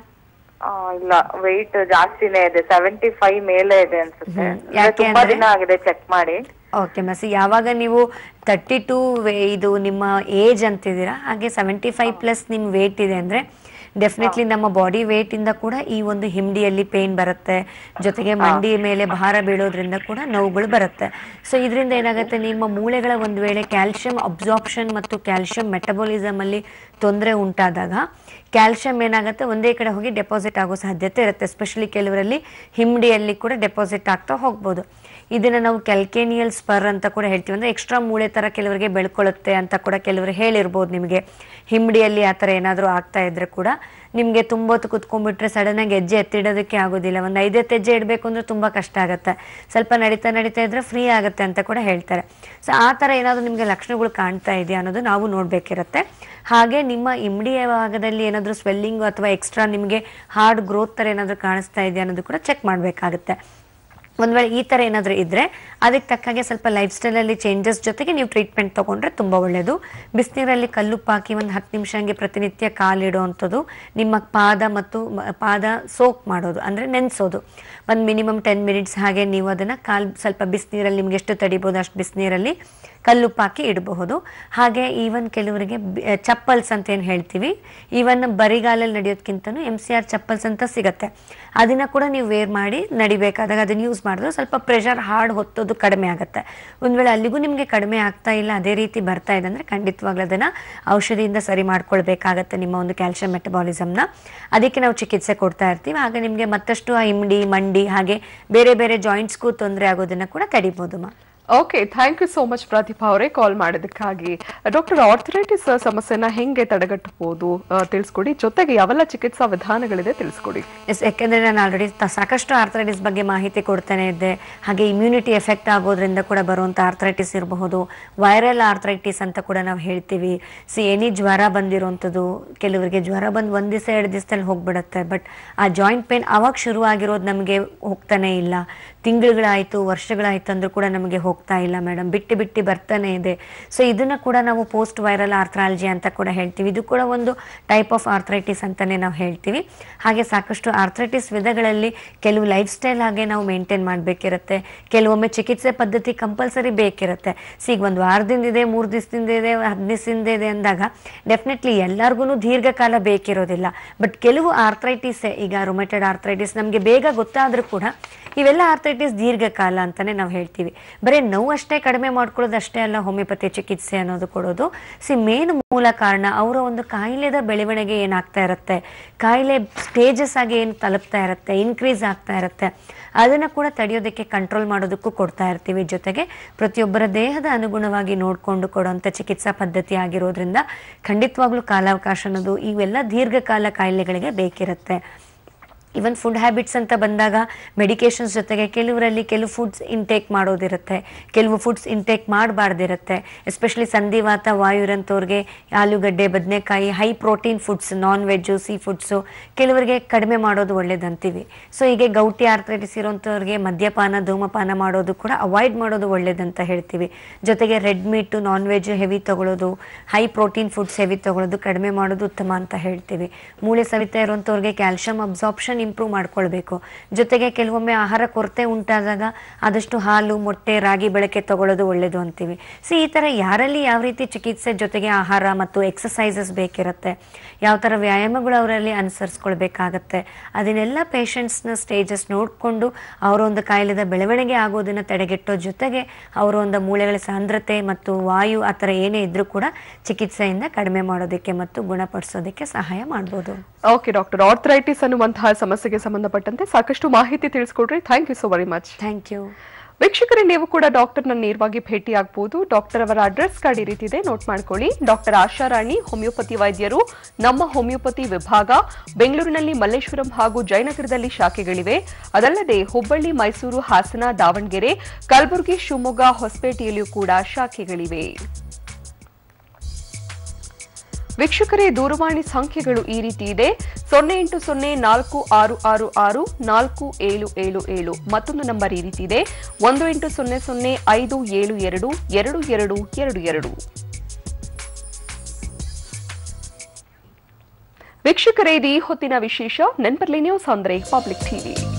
ಇಲ್ಲ ವೆಯ್ಟ್ ಜಾಸ್ತಿನೇ ಇದೆ ಸೆವೆಂಟಿ ಫೈವ್ ಮೇಲೆ ಇದೆ ಅನ್ಸುತ್ತೆ ಹ್ಮ್. ಅಂದ್ರೆ ಯಾಕೆ ತುಂಬಾ ಅಂದ್ರೆ? ದಿನ ಆಗಿದೆ ಚೆಕ್ ಮಾಡಿ ಓಕೆ ಮಸಿ ಯಾವಾಗ ನೀವು ತರ್ಟಿ ಟು ಇದು ನಿಮ್ಮ ಏಜ್ ಅಂತಿದ್ದೀರಾ ಹಾಗೆ ಸೆವೆಂಟಿ ಫೈವ್ ಪ್ಲಸ್ ನಿಮ್ಮ ವೇಟ್ ಇದೆ ಅಂದರೆ ಡೆಫಿನೆಟ್ಲಿ ನಮ್ಮ ಬಾಡಿ ವೇಟ್ ಇಂದ ಕೂಡ ಈ ಒಂದು ಹಿಂಡಿಯಲ್ಲಿ ಪೇನ್ ಬರುತ್ತೆ ಜೊತೆಗೆ ಮಂಡಿ ಮೇಲೆ ಭಾರ ಬೀಳೋದ್ರಿಂದ ಕೂಡ ನೋವುಗಳು ಬರುತ್ತೆ ಸೊ ಇದರಿಂದ ಏನಾಗುತ್ತೆ ನಿಮ್ಮ ಮೂಳೆಗಳ ಒಂದು ವೇಳೆ ಕ್ಯಾಲ್ಶಿಯಂ ಅಬ್ಸಾರ್ಪ್ಷನ್ ಮತ್ತು ಕ್ಯಾಲ್ಶಿಯಂ ಮೆಟಬಾಲಿಸಮ್ ಅಲ್ಲಿ ತೊಂದರೆ ಉಂಟಾದಾಗ ಕ್ಯಾಲ್ಶಿಯಂ ಏನಾಗುತ್ತೆ ಒಂದೇ ಕಡೆ ಹೋಗಿ ಡೆಪಾಸಿಟ್ ಆಗೋ ಸಾಧ್ಯತೆ ಇರುತ್ತೆ ಎಸ್ಪೆಷಲಿ ಕೆಲವರಲ್ಲಿ ಹಿಂಡಿಯಲ್ಲಿ ಕೂಡ ಡೆಪಾಸಿಟ್ ಆಗ್ತಾ ಹೋಗ್ಬೋದು ಇದನ್ನ ನಾವು ಕ್ಯಾಲ್ಕೇನಿಯಲ್ ಸ್ಪರ್ ಅಂತ ಕೂಡ ಹೇಳ್ತೀವಿ ಅಂದ್ರೆ ಎಕ್ಸ್ಟ್ರಾ ಮೂಳೆ ತರ ಕೆಲವರಿಗೆ ಬೆಳ್ಕೊಳ್ಳುತ್ತೆ ಅಂತ ಕೂಡ ಕೆಲವರು ಹೇಳಿರ್ಬೋದು ನಿಮಗೆ ಹಿಂಬಡಿಯಲ್ಲಿ ಆ ಥರ ಏನಾದರೂ ಆಗ್ತಾ ಇದ್ರೆ ಕೂಡ ನಿಮಗೆ ತುಂಬ ಹೊತ್ತು ಕುತ್ಕೊಂಡ್ಬಿಟ್ರೆ ಸಡನ್ ಆಗಿ ಹೆಜ್ಜೆ ಎತ್ತಿಡೋದಕ್ಕೆ ಆಗೋದಿಲ್ಲ ಒಂದು ಐದತ್ತು ಹೆಜ್ಜೆ ಇಡಬೇಕು ಅಂದ್ರೆ ತುಂಬ ಕಷ್ಟ ಆಗುತ್ತೆ ಸ್ವಲ್ಪ ನಡೀತಾ ನಡೀತಾ ಇದ್ರೆ ಫ್ರೀ ಆಗುತ್ತೆ ಅಂತ ಕೂಡ ಹೇಳ್ತಾರೆ ಸೊ ಆ ಥರ ಏನಾದರೂ ನಿಮಗೆ ಲಕ್ಷಣಗಳು ಕಾಣ್ತಾ ಇದೆಯಾ ಅನ್ನೋದು ನಾವು ನೋಡಬೇಕಿರುತ್ತೆ ಹಾಗೆ ನಿಮ್ಮ ಇಮ್ಡಿಯ ಭಾಗದಲ್ಲಿ ಏನಾದರೂ ಸ್ವೆಲ್ಲಿಂಗು ಅಥವಾ ಎಕ್ಸ್ಟ್ರಾ ನಿಮಗೆ ಹಾರ್ಡ್ ಗ್ರೋತ್ ಥರ ಏನಾದರೂ ಕಾಣಿಸ್ತಾ ಇದೆಯಾ ಅನ್ನೋದು ಕೂಡ ಚೆಕ್ ಮಾಡಬೇಕಾಗುತ್ತೆ ಒಂದ್ ವೇಳೆ ಈ ತರ ಏನಾದರೂ ಇದ್ರೆ ಅದಕ್ಕೆ ತಕ್ಕಾಗೆ ಸ್ವಲ್ಪ ಲೈಫ್ ಸ್ಟೈಲಲ್ಲಿ ಚೇಂಜಸ್ ಜೊತೆಗೆ ನೀವು ಟ್ರೀಟ್ಮೆಂಟ್ ತಗೊಂಡ್ರೆ ತುಂಬಾ ಒಳ್ಳೆಯದು ಬಿಸಿನೀರಲ್ಲಿ ಕಲ್ಲುಪ್ಪು ಹಾಕಿ ಒಂದು ಹತ್ತು ನಿಮಿಷ ಹಂಗೆ ಪ್ರತಿನಿತ್ಯ ಕಾಲಿಡುವಂಥದ್ದು ನಿಮ್ಮ ಪಾದ ಮತ್ತು ಮ- ಪಾದ ಸೋಕ್ ಮಾಡೋದು ಅಂದ್ರೆ ನೆನೆಸೋದು ಒಂದು ಮಿನಿಮಮ್ ಟೆನ್ ಮಿನಿಟ್ಸ್ ಹಾಗೆ ನೀವು ಅದನ್ನ ಕಾಲ್ ಸ್ವಲ್ಪ ಬಿಸಿನೀರಲ್ಲಿ ನಿಮ್ಗೆ ಎಷ್ಟು ತಡಿಬೋದು ಅಷ್ಟು ಬಿಸಿನೀರಲ್ಲಿ ಕಲ್ಲುಪ್ಪು ಹಾಕಿ ಇಡಬಹುದು ಹಾಗೆ ಈವನ್ ಕೆಲವರಿಗೆ ಚಪ್ಪಲ್ಸ್ ಅಂತ ಏನು ಹೇಳ್ತೀವಿ ಈವನ್ ಬರಿಗಾಲಲ್ಲಿ ನಡೆಯೋದಕ್ಕಿಂತನೂ ಎಮ್ ಸಿ ಆರ್ ಚಪ್ಪಲ್ಸ್ ಅಂತ ಸಿಗತ್ತೆ ಅದನ್ನ ಕೂಡ ನೀವು ವೇರ್ ಮಾಡಿ ನಡಿಬೇಕಾದಾಗ ಅದನ್ನ ಯೂಸ್ ಮಾಡಿದ್ರೆ ಸ್ವಲ್ಪ ಪ್ರೆಷರ್ ಹಾರ್ಡ್ ಹೊತ್ತೋದು ಕಡಿಮೆ ಆಗುತ್ತೆ ಒಂದು ವೇಳೆ ಅಲ್ಲಿಗೂ ನಿಮಗೆ ಕಡಿಮೆ ಆಗ್ತಾ ಇಲ್ಲ ಅದೇ ರೀತಿ ಬರ್ತಾ ಇದೆ ಅಂದರೆ ಖಂಡಿತವಾಗ್ಲೂ ಅದನ್ನು ಔಷಧಿಯಿಂದ ಸರಿ ಮಾಡ್ಕೊಳ್ಬೇಕಾಗತ್ತೆ ನಿಮ್ಮ ಒಂದು ಕ್ಯಾಲ್ಶಿಯಂ ಮೆಟಬಾಲಿಸಮ್ನ ಅದಕ್ಕೆ ನಾವು ಚಿಕಿತ್ಸೆ ಕೊಡ್ತಾ ಇರ್ತೀವಿ ಆಗ ನಿಮಗೆ ಮತ್ತಷ್ಟು ಆ ಇಮ್ಡಿ ಮಂಡಿ ಹಾಗೆ ಬೇರೆ ಬೇರೆ ಜಾಯಿಂಟ್ಸ್ಗೂ ತೊಂದರೆ ಆಗೋದನ್ನ ಕೂಡ ತಡಿಬೋದು ಮಾ okay thank you so much Pratibha ಅವರೇ ಕಾಲ್ ಮಾಡೋದಕ್ಕಾಗಿ ಡಾಕ್ಟರ್ ಆರ್ಥರೈಟಿಸ್ ಸಮಸ್ಯೆನ ಹೆಂಗೆ ತಡೆಗಟ್ಟಬಹುದು ಆ, ತಿಳಿಸ್ಕೊಡಿ ಜೊತೆಗೆ ಯಾವೆಲ್ಲ ಚಿಕಿತ್ಸಾ ವಿಧಾನಗಳಿದೆ ತಿಳಿಸ್ಕೊಡಿ ಎಸ್ ಯಾಕೆಂದರೆ ನಾನು ಆಲ್ರೆಡಿ ಸಾಕಷ್ಟು ಆರ್ಥರೈಟಿಸ್ ಬಗ್ಗೆ ಮಾಹಿತಿ ಕೊಡ್ತಾನೆ ಇದ್ದೆ ಹಾಗೆ ಇಮ್ಯುನಿಟಿ ಎಫೆಕ್ಟ್ ಆಗೋದ್ರಿಂದ ಕೂಡ ಬರುವಂಥ ಆರ್ಥರೈಟಿಸ್ ಇರಬಹುದು ವೈರಲ್ ಆರ್ಥರೈಟಿಸ್ ಅಂತ ಕೂಡ ನಾವು ಹೇಳ್ತೀವಿ ಸಿ ಎನಿ ಜ್ವರ ಬಂದಿರೋಂಥದ್ದು ಕೆಲವರಿಗೆ ಜ್ವರ ಬಂದು ಒಂದು ದಿವಸ ಎರಡು ದಿವಸದಲ್ಲಿ ಹೋಗ್ಬಿಡುತ್ತೆ ಬಟ್ ಆ ಜಾಯಿಂಟ್ ಪೇನ್ ಅವಾಗ ಶುರು ಆಗಿರೋದು ನಮಗೆ ಹೋಗ್ತಾನೆ ಇಲ್ಲ ತಿಂಗಳುಗಳಾಯಿತು ವರ್ಷಗಳಾಯಿತು ಅಂದ್ರೂ ಕೂಡ ನಮಗೆ ಹೋಗ್ತಾ ಇಲ್ಲ ಮೇಡಮ್ ಬಿಟ್ಟು ಬಿಟ್ಟು ಬರ್ತಾನೆ ಇದೆ ಸೊ ಇದನ್ನ ಕೂಡ ನಾವು ಪೋಸ್ಟ್ ವೈರಲ್ ಆರ್ಥ್ರಾಲಜಿ ಅಂತ ಕೂಡ ಹೇಳ್ತೀವಿ ಇದು ಕೂಡ ಒಂದು ಟೈಪ್ ಆಫ್ ಆರ್ಥರೈಟಿಸ್ ಅಂತಾನೆ ನಾವು ಹೇಳ್ತೀವಿ ಹಾಗೆ ಸಾಕಷ್ಟು ಆರ್ಥರೈಟಿಸ್ ವಿಧಗಳಲ್ಲಿ ಕೆಲವು ಲೈಫ್ ಸ್ಟೈಲ್ ಹಾಗೆ ನಾವು ಮೇಂಟೈನ್ ಮಾಡಬೇಕಿರುತ್ತೆ ಕೆಲವೊಮ್ಮೆ ಚಿಕಿತ್ಸೆ ಪದ್ಧತಿ ಕಂಪಲ್ಸರಿ ಬೇಕಿರುತ್ತೆ ಸಿ ಈಗ ಒಂದು ವಾರದಿಂದ ಇದೆ ಮೂರು ದಿವಸದಿಂದ ಇದೆ ಹದಿನೈದು ದಿವಸದಿಂದ ಇದೆ ಅಂದಾಗ ಡೆಫಿನೆಟ್ಲಿ ಎಲ್ಲರಿಗೂ ದೀರ್ಘಕಾಲ ಬೇಕಿರೋದಿಲ್ಲ ಬಟ್ ಕೆಲವು ಆರ್ಥರೈಟಿಸ್ ಈಗ ರೊಮೆಟೆಡ್ ಆರ್ಥರೈಟಿಸ್ ನಮಗೆ ಬೇಗ ಗೊತ್ತಾದರೂ ಕೂಡ ಇವೆಲ್ಲ ಆರ್ಥರೈಟಿಸ್ ದೀರ್ಘಕಾಲ ಅಂತಾನೆ ನಾವು ಹೇಳ್ತೀವಿ ಬರೀ ನೋವು ಅಷ್ಟೇ ಕಡಿಮೆ ಮಾಡ್ಕೊಳ್ಳೋದು ಅಷ್ಟೇ ಅಲ್ಲ ಹೋಮಿಯೋಪತಿ ಚಿಕಿತ್ಸೆ ಅನ್ನೋದು ಕೊಡೋದು ಸಿ ಮೇನ್ ಮೂಲ ಕಾರಣ ಅವರ ಒಂದು ಕಾಯಿಲೆದ ಬೆಳವಣಿಗೆ ಏನಾಗ್ತಾ ಇರುತ್ತೆ ಕಾಯಿಲೆ ಸ್ಟೇಜಸ್ ಆಗಿ ಏನು ತಲುಪ್ತಾ ಇರುತ್ತೆ ಇನ್ಕ್ರೀಸ್ ಆಗ್ತಾ ಇರುತ್ತೆ ಅದನ್ನ ಕೂಡ ತಡೆಯೋದಕ್ಕೆ ಕಂಟ್ರೋಲ್ ಮಾಡೋದಕ್ಕೂ ಕೊಡ್ತಾ ಇರ್ತೀವಿ ಜೊತೆಗೆ ಪ್ರತಿಯೊಬ್ಬರ ದೇಹದ ಅನುಗುಣವಾಗಿ ನೋಡಿಕೊಂಡು ಕೊಡುವಂಥ ಚಿಕಿತ್ಸಾ ಪದ್ಧತಿ ಆಗಿರೋದ್ರಿಂದ ಖಂಡಿತವಾಗ್ಲೂ ಕಾಲಾವಕಾಶ ಅನ್ನೋದು ಇವೆಲ್ಲ ದೀರ್ಘಕಾಲ ಕಾಯಿಲೆಗಳಿಗೆ ಬೇಕಿರುತ್ತೆ ಇವನ್ ಫುಡ್ ಹ್ಯಾಬಿಟ್ಸ್ ಅಂತ ಬಂದಾಗ ಮೆಡಿಕೇಶನ್ಸ್ ಜೊತೆಗೆ ಕೆಲವರಲ್ಲಿ ಕೆಲವು ಫುಡ್ಸ್ ಇಂಟೇಕ್ ಮಾಡೋದಿರುತ್ತೆ ಕೆಲವು ಫುಡ್ಸ್ ಇಂಟೇಕ್ ಮಾಡಬಾರ್ದಿರುತ್ತೆ ಎಸ್ಪೆಷಲಿ ಸಂಧಿವಾತ ವಾಯು ಇರೋಂಥವ್ರಿಗೆ ಆಲೂಗಡ್ಡೆ ಬದನೆಕಾಯಿ high protein foods non veg seafoods ಕೆಲವರಿಗೆ ಕಡಿಮೆ ಮಾಡೋದು ಒಳ್ಳೇದಂತೀವಿ ಸೊ ಹೀಗೆ ಗೌಟಿ ಆರ್ಥರೈಟಿಸ್ ಇರೋಂಥವ್ರಿಗೆ ಮದ್ಯಪಾನ ಧೂಮಪಾನ ಮಾಡೋದು ಕೂಡ ಅವಾಯ್ಡ್ ಮಾಡೋದು ಒಳ್ಳೇದಂತ ಹೇಳ್ತೀವಿ ಜೊತೆಗೆ red meat non veg heavy ತಗೊಳ್ಳೋದು ಹೈ ಪ್ರೋಟೀನ್ ಫುಡ್ಸ್ ಹೆವಿ ತಗೊಳ್ಳೋದು ಕಡಿಮೆ ಮಾಡೋದು ಉತ್ತಮ ಅಂತ ಹೇಳ್ತೀವಿ ಮೂಳೆ ಸವಿತಾ ಇರುವಂಥವ್ರಿಗೆ ಕ್ಯಾಲ್ಶಿಯಂ ಅಬ್ಸಾರ್ಪ್ಷನ್ ಇಂಪ್ರೂವ್ ಮಾಡ್ಕೊಳ್ಬೇಕು ಜೊತೆಗೆ ಕೆಲವೊಮ್ಮೆ ಆಹಾರ ಕೊರತೆ ಉಂಟಾದಾಗ ಆದಷ್ಟು ಹಾಲು ಮೊಟ್ಟೆ ರಾಗಿ ಬೆಳಕೆ ತಗೊಳ್ಳೋದು ಒಳ್ಳೇದು ಅಂತೀವಿ ಸೊ ಈ ಥರ ಯಾರಲ್ಲಿ ಯಾವ ರೀತಿ ಚಿಕಿತ್ಸೆ ಜೊತೆಗೆ ಆಹಾರ ಮತ್ತು ಎಕ್ಸಸೈಸಸ್ ಬೇಕಿರುತ್ತೆ ಯಾವ ಥರ ವ್ಯಾಯಾಮಗಳು ಅವರಲ್ಲಿ ಅನುಸರಿಸ್ಕೊಳ್ಬೇಕಾಗತ್ತೆ ಅದನ್ನೆಲ್ಲ ಪೇಷಂಟ್ಸ್ನ ಸ್ಟೇಜಸ್ ನೋಡಿಕೊಂಡು ಅವರ ಒಂದು ಕಾಯಿಲೆದ ಬೆಳವಣಿಗೆ ಆಗೋದನ್ನು ತಡೆಗಟ್ಟೋ ಜೊತೆಗೆ ಅವರ ಒಂದು ಮೂಳೆಗಳ ಸಾಂದ್ರತೆ ಮತ್ತು ವಾಯು ಆ ಥರ ಏನೇ ಇದ್ರೂ ಕೂಡ ಚಿಕಿತ್ಸೆಯಿಂದ ಕಡಿಮೆ ಮಾಡೋದಕ್ಕೆ ಮತ್ತು ಗುಣಪಡಿಸೋದಕ್ಕೆ ಸಹಾಯ ಮಾಡ್ಬೋದು ಓಕೆ ಡಾಕ್ಟರ್ ಆರ್ಥರೈಟಿಸ್ ಅನ್ನುವಂತಹ ಸಮಸ್ಯೆಗೆ ಸಂಬಂಧಪಟ್ಟಂತೆ ಸಾಕಷ್ಟು ಮಾಹಿತಿ ತಿಳಿಸ್ಕೊಡ್ರಿ thank you so very much thank you ವೀಕ್ಷಕರೇ ನೀವು ಕೂಡ ಡಾಕ್ಟರ್ನ ನೇರವಾಗಿ ಭೇಟಿಯಾಗಬಹುದು ಡಾಕ್ಟರ್ ಅವರ ಅಡ್ರೆಸ್ ಕಾರ್ಡ್ ಈ ರೀತಿ ಇದೆ ನೋಟ್ ಮಾಡ್ಕೊಳ್ಳಿ ಡಾಕ್ಟರ್ ಆಶಾರಾಣಿ ಹೋಮಿಯೋಪತಿ ವೈದ್ಯರು ನಮ್ಮ ಹೋಮಿಯೋಪತಿ ವಿಭಾಗ ಬೆಂಗಳೂರಿನಲ್ಲಿ ಮಲ್ಲೇಶ್ವರಂ ಹಾಗೂ ಜಯನಗರದಲ್ಲಿ ಶಾಖೆಗಳಿವೆ ಅದಲ್ಲದೆ ಹುಬ್ಬಳ್ಳಿ ಮೈಸೂರು ಹಾಸನ ದಾವಣಗೆರೆ ಕಲಬುರಗಿ ಶಿವಮೊಗ್ಗ ಹೊಸಪೇಟೆಯಲ್ಲಿಯೂ ಕೂಡ ಶಾಖೆಗಳಿವೆ ವೀಕ್ಷಕರೇ ದೂರವಾಣಿ ಸಂಖ್ಯೆಗಳು ಈ ರೀತಿ ಇದೆ ಸೊನ್ನೆ ಎಂಟು ಸೊನ್ನೆ ನಾಲ್ಕು ಆರು ಆರು ಆರು ನಾಲ್ಕು ಏಳು ಏಳು ಏಳು ಮತ್ತೊಂದು ನಂಬರ್ ಈ ರೀತಿ ಇದೆ ಒಂದು ಎಂಟು ಸೊನ್ನೆ ಸೊನ್ನೆ ಐದು ಏಳು ಎರಡು ಎರಡು ಎರಡು ಎರಡು ಎರಡು ವೀಕ್ಷಕರೇ ಇದು ಈ ಹೊತ್ತಿನ ವಿಶೇಷ ನೆನಪರ್ಲಿ ನ್ಯೂಸ್ ಅಂದ್ರೆ ಪಬ್ಲಿಕ್ ಟಿವಿ